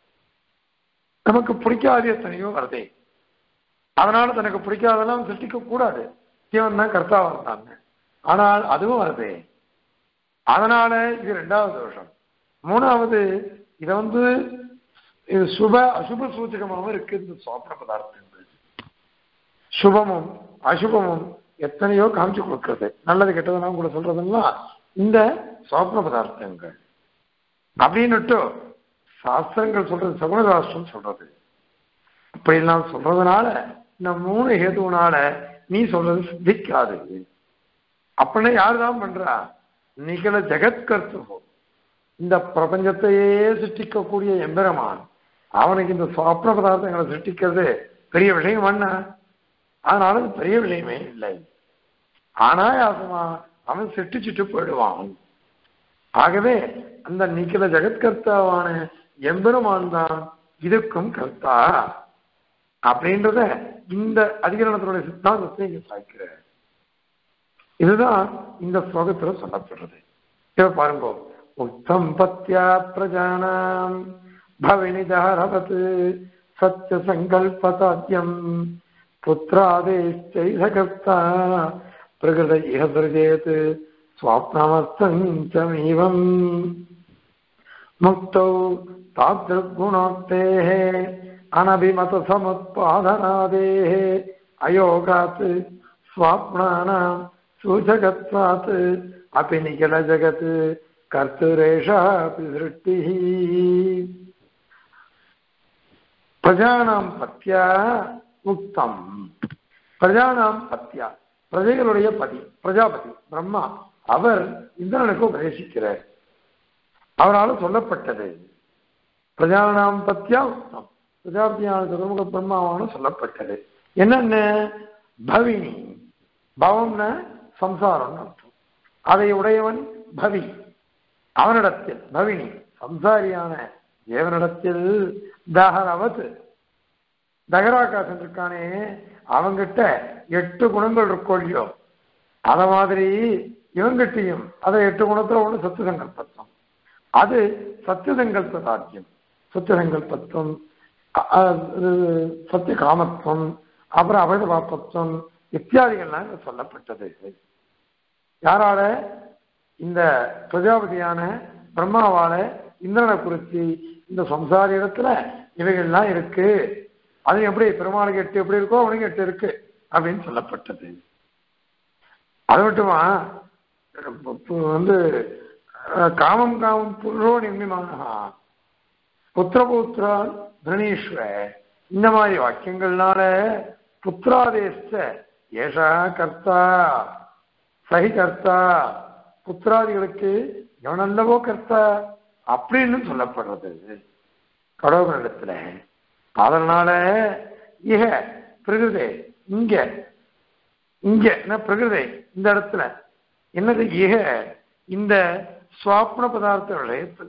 நமக்கு பிடிக்காத எத்தனையோ வருதே அதனால தனக்கு பிடிக்காதெல்லாம் சிருஷ்டிக்க கூடாது இவன் தான் கர்த்தாவா இருந்தாங்க ஆனால் அதுவும் வருதே அதனால இது ரெண்டாவது தோஷம் மூணாவது இதை வந்து இது சுப அசுப சூச்சகமாகவும் இருக்கு இந்த சோப்பன பதார்த்தங்கள் சுபமும் அசுபமும் எத்தனையோ காமிச்சு கொடுக்கிறது நல்லது கெட்டதெல்லாம் கூட சொல்றதெல்லாம் இந்த சோப்பன பதார்த்தங்கள் அப்படின்னுட்டு சாஸ்திரங்கள் சொல்றது சகுன சாஸ்திரம் சொல்றது இப்படி எல்லாம் சொல்றதுனால இந்த மூணு ஹேதுனால நீ சொல்றது சித்திக்காது அப்படின்னா யாரு தான் பண்றா நிகழ ஜெகத்கர்த்து இந்த பிரபஞ்சத்தையே சிருஷ்டிக்கக்கூடிய எம்பெருமான் அவனுக்கு இந்த சொப்ன பதார்த்தங்களை சிருஷ்டிக்கிறது பெரிய விஷயம் என்ன அதனால அது பெரிய விஷயமே இல்லை அனாயாசமா அவன் சிருஷ்டிச்சுட்டு போயிடுவான் ஆகவே அந்த நிக்கில ஜெகத்கர்த்தாவான எம்பெருமான் தான் இதுக்கும் கர்த்தா அப்படின்றத இந்த அதிகரணத்தினுடைய சித்தாந்தத்தை இங்க சாய்க்கிற இதுதான் இந்த ஸ்லோகத்துல சொல்லப்படுறது இப்ப பாருங்க உத்தம் பத்யா பிரஜானாம் பவினிதாரவத் சத்திய சங்கல்பதாத்யம் புத்திராதேஷ்டைதகர்த்தா பிரகிருத இஹ சிருஜேத் स्वाप्नमस्तञ्चमीवम् मुक्तौ तादृग्गुणोक्तेः अनभिमतसमुत्पादनादेः अयोगात् स्वाप्नानाम् सूचकत्वात् अपि निखिलजगत् कर्तुरेषापि सृष्टिः பிரஜானாம் பத்தியா முக்தம் பிரஜானாம் பத்தியா பிரஜைகளுடைய பதி பிரஜாபதி பிரம்மா அவர் இந்திரனுக்கு உபதேசிக்கிறார் அவரால் சொல்லப்பட்டது பிரஜானாம் பத்தியா உத்தம் பிரஜாபதியான திருமுக பிரம்மாவான சொல்லப்பட்டது என்னென்ன பவினி பவம்னா சம்சாரம்னு அர்த்தம் அதை உடையவன் பவி அவனிடத்தில் பவினி சம்சாரியான தேவனிடத்தில் தகரவத் தகராகாசன் இருக்கானே அவங்கிட்ட எட்டு குணங்கள் இருக்கோ இல்லையோ அத மாதிரி இவங்கிட்டையும் அதை எட்டு குணத்துல ஒண்ணு சத்து சங்கல்பத்துவம் அது சத்திய சங்கல்ப ராஜ்யம் சத்திய சங்கல்பத்துவம் அ- அ- சத்திய காமத்துவம் அப்புறம் அபேத பாப்பத்துவம் இத்தியாதிகள்லாம் இங்க சொல்லப்பட்டது யாரால இந்த பிரஜாபதியான பிரம்மாவால இந்திரனை குறித்து இந்த சம்சார இடத்துல இவைகள்லாம் இருக்கு அது எப்படி பெருமாளுக்கு எட்டு எப்படி இருக்கோ அவனுக்கு எட்டு இருக்கு அப்படின்னு சொல்லப்பட்டது அது மட்டுமா இப்ப வந்து அஹ், காமம் காமம் புருஷோ நிர்மிமானஹா புத்திரபுத்திரான் பிரணீஸ்வர இந்த மாதிரி வாக்கியங்கள்னால புத்திராதேச ஏஷா கர்த்தா சகி கர்த்தா புத்திராதிகளுக்கு எவனல்லவோ கர்த்தா அப்படின்னு சொல்லப்படுறது கடவுளிடத்துல அதனால இக பிரகிருதே இங்க இங்க என்ன பிரகிருதே இந்த இடத்துல என்னது இக இந்த சுவாப்ன பதார்த்த விடயத்துல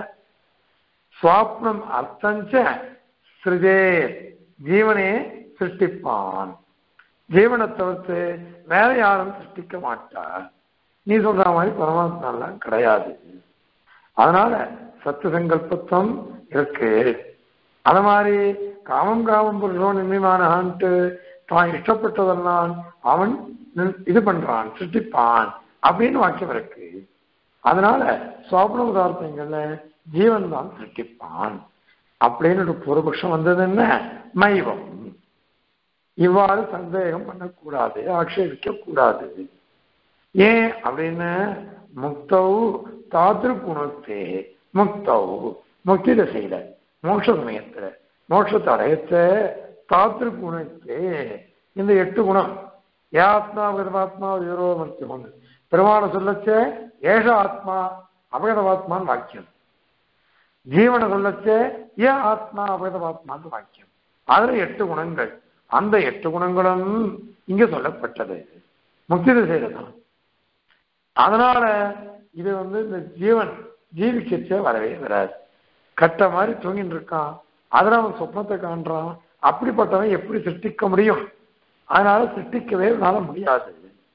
சுவாப்னம் அர்த்தஞ்ச சிருஜே ஜீவனே சிருஷ்டிப்பான் ஜீவனை தவிர்த்து வேற யாரும் சிருஷ்டிக்க மாட்டார் நீ சொல்ற மாதிரி பரமாத்மாலாம் கிடையாது அதனால சத்து சங்கல்பத்துவம் இருக்கு அது மாதிரி காமம் காமம் புருஷோ நிர்மிமானஹான்ட்டு தான் இஷ்டப்பட்டதெல்லாம் அவன் நிர்- இது பண்றான் சிருஷ்டிப்பான் அப்படின்னு வாக்கியம் இருக்கு அதனால சுவாபன பதார்த்தங்கள்ல ஜீவன் தான் சிருஷ்டிப்பான் அப்படின்னு ஒரு பூர்வபக்ஷம் வந்தது என்ன மைவம் இவ்வாறு சந்தேகம் பண்ணக்கூடாது ஆட்சேபிக்க கூடாது ஏன் அப்படின்னு முக்தௌ தாத்திரு குணத்தே முக்தௌ முக்தி தசையில மோட்ச சமயத்துல மோட்சத்தை அடையத்த தாத்திரு குணத்தே இந்த எட்டு குணம் ஏ ஆத்மா விதமாத்மா விவரோ மருத்துவம் பெருமான சொல்லச்ச ஏஷ ஆத்மா அபகதவாத்மான்னு வாக்கியம் ஜீவனை சொல்லச்ச ஏ ஆத்மா அபகதவாத்மான்னு வாக்கியம் அதுல எட்டு குணங்கள் அந்த எட்டு குணங்களும் இங்க சொல்லப்பட்டது முக்தி திசையில தான் அதனால இது வந்து இந்த ஜீவன் ஜீவிக்கச்சே வரவே வராது கட்ட மாதிரி தூங்கிட்டு இருக்கான் அதுல அவன் சொப்னத்தை காண்றான் அப்படிப்பட்டவன் எப்படி சிருஷ்டிக்க முடியும் அதனால சிருஷ்டிக்கவே அவனால முடியாது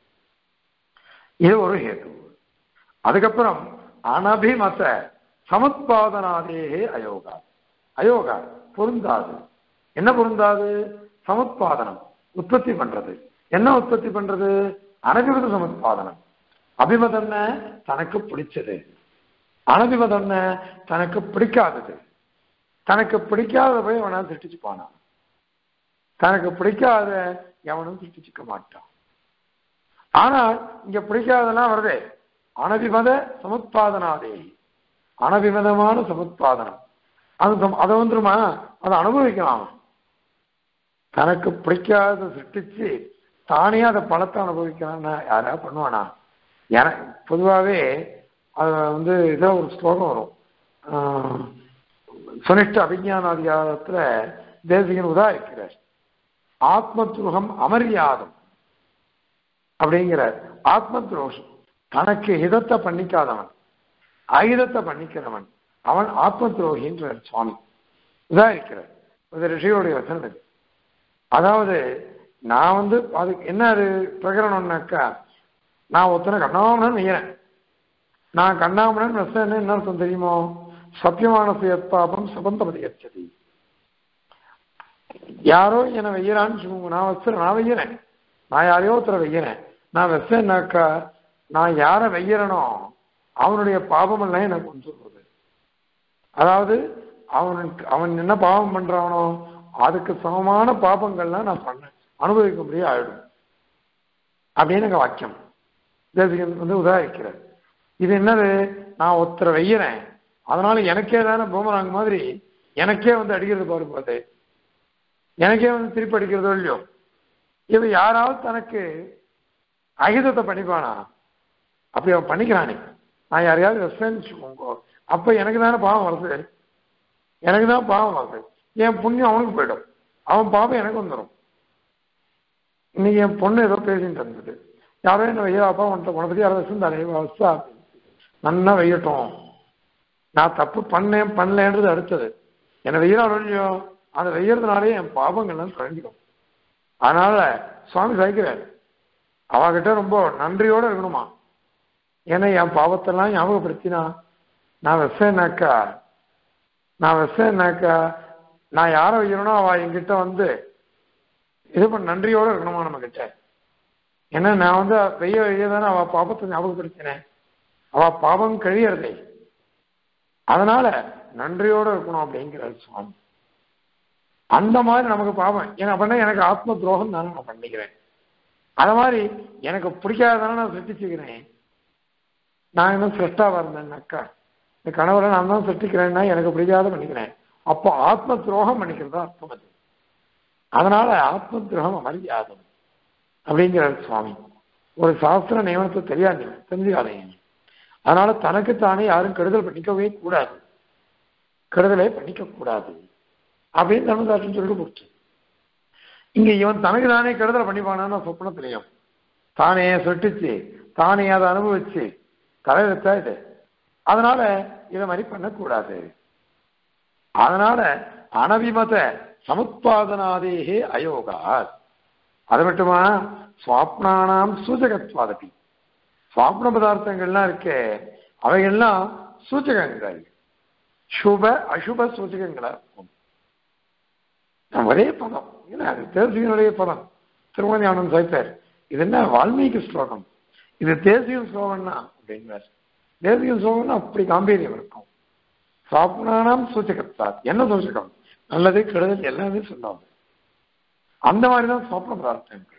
இது ஒரு ஹேது அதுக்கப்புறம் அனபிமத சமுத்பாதனாதேகே அயோகா அயோகா பொருந்தாது என்ன பொருந்தாது சமுத்பாதனம் உற்பத்தி பண்றது என்ன உற்பத்தி பண்றது அனபிமத சமுத்பாதனம் அபிமதம்னா தனக்கு பிடிச்சது அனபிமதம்னா தனக்கு பிடிக்காதது தனக்கு பிடிக்காத போய் அவனா திட்டிச்சுப்பானா தனக்கு பிடிக்காத எவனும் திட்டிச்சுக்க மாட்டான் ஆனால் இங்க பிடிக்காதெல்லாம் வருதே அனபிமத சமுத்பாதனாதே அனபிமதமான சமுத்பாதனம் அது சம்- அதை வந்துருமா அதை அனுபவிக்கலாம் தனக்கு பிடிக்காத சிருஷ்டிச்சு தானே அதை பழத்தை அனுபவிக்கிறான்னு யாரா பண்ணுவானா என பொதுவாகவே அது வந்து இதோ ஒரு ஸ்லோகம் வரும் ஆஹ், சுனிஷ்ட அபிஞானாதிகாரத்துல தேசிகன் உதாரிக்கிறார் ஆத்ம துரோகம் அமரியாதம் அப்படிங்கிறார் ஆத்ம துரோகம் தனக்கு ஹிதத்தை பண்ணிக்காதவன் அகிதத்தை பண்ணிக்கிறவன் அவன் ஆத்ம துரோகின்றார் சுவாமி உதாரிக்கிறார் இது ரிஷியோடைய வசனம் இது அதாவது நான் வந்து அதுக்கு என்ன அது பிரகரணம்னாக்கா நான் ஒருத்தனை கண்ணாமணன் வைக்கிறேன் நான் கண்ணாமணன் வசனம் என்ன அர்த்தம் தெரியுமோ சத்தியமான சுயப்பாபம் சபந்தபதி கச்சதி யாரோ என்னை வையறான்னு சொல்லுங்க நான் வச்சுறேன் நான் வைக்கிறேன் நான் யாரையோ ஒருத்தரை வைக்கிறேன் நான் வச்சேன்னாக்கா நான் யாரை வைக்கிறனோ அவனுடைய பாபம் எல்லாம் எனக்கு வந்துடுறது அதாவது அவனுக்கு அவன் என்ன பாவம் பண்றானோ அதுக்கு சமமான பாபங்கள்லாம் நான் பண்ண அனுபவிக்க முடிய ஆயிடும் அப்படின்னு எங்க வாக்கியம் தேசிகன் வந்து உதாரிக்கிறார் இது என்னது நான் ஒருத்தரை வைக்கிறேன் அதனால எனக்கே தானே பூமராங்க மாதிரி எனக்கே வந்து அடிக்கிறது பாரு பார்த்து எனக்கே வந்து திருப்பி அடிக்கிறதோ இல்லையோ இது யாராவது தனக்கு அகிதத்தை பண்ணிப்பானா அப்படி அவன் பண்ணிக்கிறானே நான் யாரையாவது ரெஸ்பென்ஸ் அப்ப எனக்கு தானே பாவம் வருது எனக்கு தான் பாவம் வருது என் புண்ணியம் அவனுக்கு போயிடும் அவன் பாவம் எனக்கு வந்துடும் இன்னைக்கு என் பொண்ணு ஏதோ பேசிட்டு இருந்தது யாரோ என்ன வையா அப்பா உன்ட்ட உன பத்தி யாரோ வச்சிருந்தாரு வசா நன்னா வையட்டும் நான் தப்பு பண்ணேன் பண்ணலன்றது அடுத்தது என்னை வெயிலாளோ இல்லையோ அதை வெய்யறதுனாலே என் பாவங்கள்லாம் குறைஞ்சிடும் அதனால சுவாமி சகிக்கிறார் அவகிட்ட ரொம்ப நன்றியோட இருக்கணுமா ஏன்னா என் பாவத்தெல்லாம் ஞாபகப்படுத்தினா நான் வெசேனாக்கா நான் வெசேனாக்கா நான் யாரை வைக்கிறனோ அவ என்கிட்ட வந்து இது பண்ண நன்றியோட இருக்கணுமா நம்ம கிட்ட ஏன்னா நான் வந்து வெய்ய வெய்ய தானே அவ பாவத்தை ஞாபகப்படுத்தினேன் அவ பாவம் கழியறதே அதனால நன்றியோட இருக்கணும் அப்படிங்கிறார் சுவாமி அந்த மாதிரி நமக்கு பாவம் ஏன்னா அப்படின்னா எனக்கு ஆத்ம துரோகம் தானே நான் பண்ணிக்கிறேன் அது மாதிரி எனக்கு பிடிக்காததானே நான் சிருஷ்டிச்சுக்கிறேன் நான் என்ன சிரஷ்டாவா இருந்தேன்னாக்கா இந்த கணவரை நான் தான் சிருஷ்டிக்கிறேன்னா எனக்கு பிடிக்காத பண்ணிக்கிறேன் அப்போ ஆத்ம துரோகம் பண்ணிக்கிறதா அர்த்தம் அது அதனால ஆத்ம துரோகம் அமரியாதம் அப்படிங்கிறார் சுவாமி ஒரு சாஸ்திர நியமனத்தை தெரியாது தெரிஞ்சுக்காதீங்க அதனால தனக்குத்தானே யாரும் கெடுதல் பண்ணிக்கவே கூடாது கெடுதலே பண்ணிக்க கூடாது அப்படின்னு தர்மதாசன் சொல்லிட்டு போச்சு இங்க இவன் தனக்கு தானே கெடுதல் பண்ணிப்பானான்னு சொப்பனத்திலையும் தானே சொட்டிச்சு தானே அதை அனுபவிச்சு தலையெழுத்தா இது அதனால இதை மாதிரி பண்ணக்கூடாது அதனால அனவிமத சமுத்பாதனாதேகே அயோகா அது மட்டுமா சுவாப்னானாம் சூச்சகத்வாதபி சுவாப்ன பதார்த்தங்கள்லாம் இருக்கே அவைகள்லாம் சூச்சகங்கள் சுப அசுப சூச்சகங்களா இருக்கும் ஒரே பதம் ஏன்னா அது தேசியனுடைய பதம் திருமணியானந்த் சாய்ப்பார் இது என்ன வால்மீகி ஸ்லோகம் இது தேசிய ஸ்லோகம்னா அப்படின்வார் தேசிய ஸ்லோகம்னா அப்படி காம்பீரியம் இருக்கும் சாப்னானாம் சூச்சகத்தா என்ன சூச்சகம் நல்லது கெடுதல் எல்லாமே சொன்னாங்க அந்த மாதிரி தான் சொப்ன பிரார்த்தனைகள்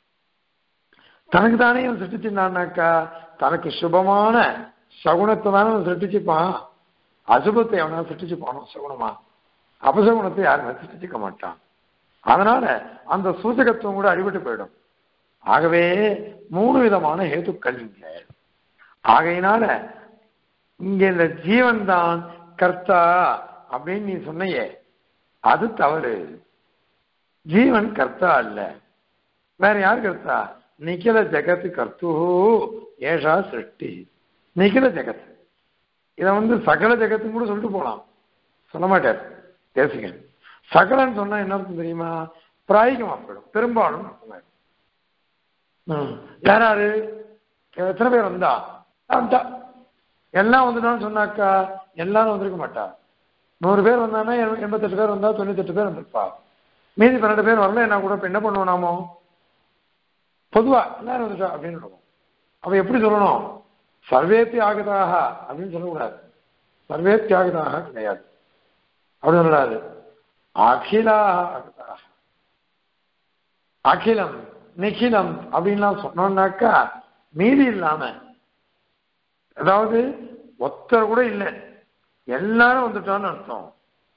தனக்கு தானே இவன் சிருஷ்டிச்சிருந்தான்னாக்கா தனக்கு சுபமான சகுனத்தை தானே அவன் சிருஷ்டிச்சுப்பான் அசுபத்தை அவனா சிருஷ்டிச்சுப்பானோ சகுனமா அபசகுணத்தை யாருமே சிருஷ்டிக்க மாட்டான் அதனால அந்த சூச்சகத்துவம் கூட அடிபட்டு போயிடும் ஆகவே மூணு விதமான ஹேத்துக்கள் இங்க ஆகையினால இங்க இந்த ஜீவன் தான் கர்த்தா அப்படின்னு நீ சொன்னையே அது தவறு ஜீவன் கர்த்தா அல்ல வேற யார் கர்த்தா நிக்கில ஜெகத் கர்த்து ஏஷா சிருஷ்டி நிக்கில ஜெகத் இதை வந்து சகல ஜெகத்துன்னு கூட சொல்லிட்டு போலாம் சொல்ல மாட்டார் தேசிகன் சகலன்னு சொன்னா என்ன அர்த்தம் தெரியுமா பிராயிகமா போயிடும் பெரும்பாலும் அர்த்தமாயிடும் ம். யாராரு எத்தனை பேர் வந்தா வந்துட்டா. எல்லாம் வந்துட்டான்னு சொன்னாக்கா எல்லாரும் வந்திருக்க மாட்டா நூறு பேர் வந்தானா எண்~ எண்பத்தெட்டு பேர் வந்தா தொண்ணூத்தெட்டு பேர் வந்திருப்பா மீதி பன்னெண்டு பேர் வரல என்ன கூட இப்ப என்ன பண்ணுவோம் நாமோ பொதுவா எல்லாரும் வந்துட்டா அப்படின்னு சொல்லுவோம் அப்ப எப்படி சொல்லணும் சர்வேத்தி ஆகதாக அப்படின்னு சொல்லக்கூடாது சர்வேத்தி ஆகதாக கிடையாது அப்படி சொல்லக்கூடாது அகிலாக ஆகதாக அகிலம் நிகிலம் அப்படின்லாம் சொன்னோம்னாக்கா மீதி இல்லாம அதாவது ஒத்தர் கூட இல்லை எல்லாரும் வந்துட்டான்னு அர்த்தம்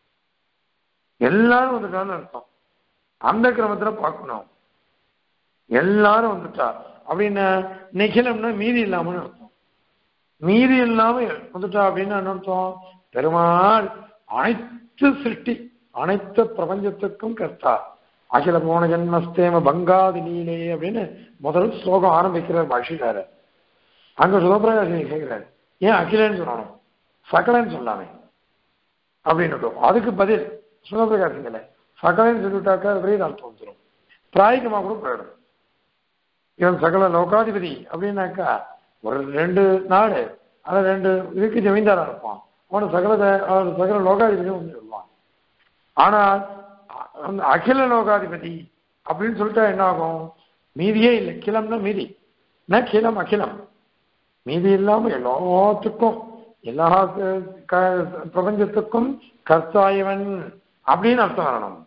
எல்லாரும் வந்துட்டான்னு அர்த்தம் அந்த கிரமத்துல பார்க்கணும் எல்லாரும் வந்துட்டா அப்படின்னு நிகிலம்னா மீதி இல்லாமன்னு அர்த்தம் மீதி இல்லாம வந்துட்டா அப்படின்னு என்ன அர்த்தம் பெருமாள் அனைத்து சிருஷ்டி அனைத்து பிரபஞ்சத்துக்கும் கர்த்தா அகில போன ஜென்மஸ்தேம பங்காதி லீலே அப்படின்னு முதல் ஸ்லோகம் ஆரம்பிக்கிறார் பாஷிக்கார அங்க சுதபிரகாசி கேட்கிறார் ஏன் அகிலன்னு சொல்லணும் சகலன்னு சொல்லாமே அப்படின்னு அதுக்கு பதில் சுதபிரகாசிங்கள சகலன்னு சொல்லிவிட்டாக்கா விரைவில் அர்த்தம் வந்துடும் பிராயிகமா கூட போயிடும் இவன் சகல லோகாதிபதி அப்படின்னாக்கா ஒரு ரெண்டு நாடு அது ரெண்டு இதுக்கு ஜமீன்தாரா இருப்பான் அவனை சகல த- அவன் சகல லோகாதிபதி வந்து சொல்லுவான் ஆனால் அ- அந்த அகில லோகாதிபதி அப்படின்னு சொல்லிட்டா என்ன ஆகும் மீதியே இல்லை கிளம்னா மீதி ந கிளம் அகிலம் மீதி இல்லாம எல்லாத்துக்கும் எல்லா க- க- பிரபஞ்சத்துக்கும் கர்த்தாயவன் அப்படின்னு அர்த்தம் வரணும்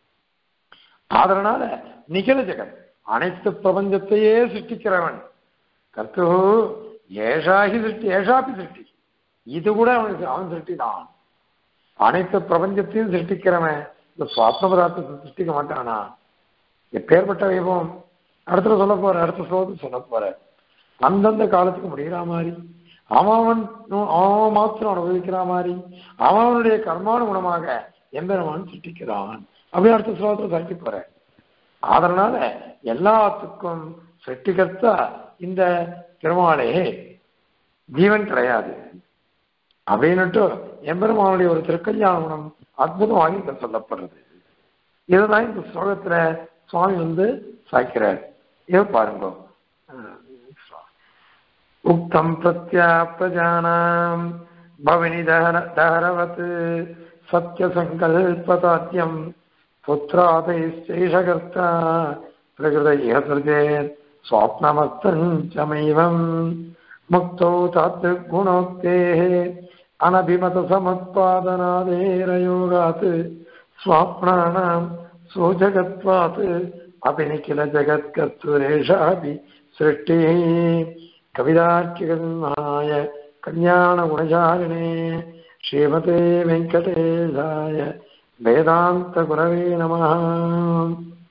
அதனால நிகழ ஜெகன் அனைத்து பிரபஞ்சத்தையே சிருஷ்டிக்கிறவன் கர்த்து ஏஷாகி சிருஷ்டி ஏஷாப்பி சிருஷ்டி இது கூட அவனுக்கு அவன் சிருஷ்டி தான் அனைத்து பிரபஞ்சத்தையும் சிருஷ்டிக்கிறவன் இந்த சுவாத்ம பதார்த்தத்தை சிருஷ்டிக்க மாட்டானா எப்பேற்பட்ட வைபவம் அடுத்த சொல்ல போற அடுத்த ஸ்லோகத்தில் சொல்ல போற அந்தந்த காலத்துக்கு முடிகிற மாதிரி அவன் அவன் அவன் மாத்திரம் அனுபவிக்கிற மாதிரி அவன் அவனுடைய கர்மானுகுணமாக எம்பெருமான் சிருஷ்டிக்கிறான் அப்படின்னு அடுத்த ஸ்லோகத்தில் சாக்கி போற அதனால எல்லாத்துக்கும் சிருஷ்டிகர்த்தா இந்த திருமாலே ஜீவன் கிடையாது அப்படின்னுட்டு எம்பெருமானுடைய ஒரு திருக்கல்யாண குணம் அற்புதமாக இங்க சொல்லப்படுறது இதுதான் இந்த ஸ்லோகத்துல சுவாமி வந்து சாய்க்கிறார் இதை பாருங்க உக்தம் பிரத்யாப்தஜானாம் பவனி தஹர தஹரவத் சத்யசங்கல்பதாத்யம் புத்திராதைச்சைஷகர்த்தா பிரகிருதைய சிருஜேத் स्वाप्नमस्तञ्चमैवम् मुक्तौ तात्विकगुणोक्तेः अनभिमतसमुत्पादनादेरयोगात् स्वाप्नानाम् सोजगत्वात् अपि निखिल जगत्कर्तुरेषापि सृष्टिः கவிதார்க்கிகன்மாய கல்யாண குணசாலினே ஸ்ரீமதே வெங்கடேசாய வேதாந்த குரவே நமः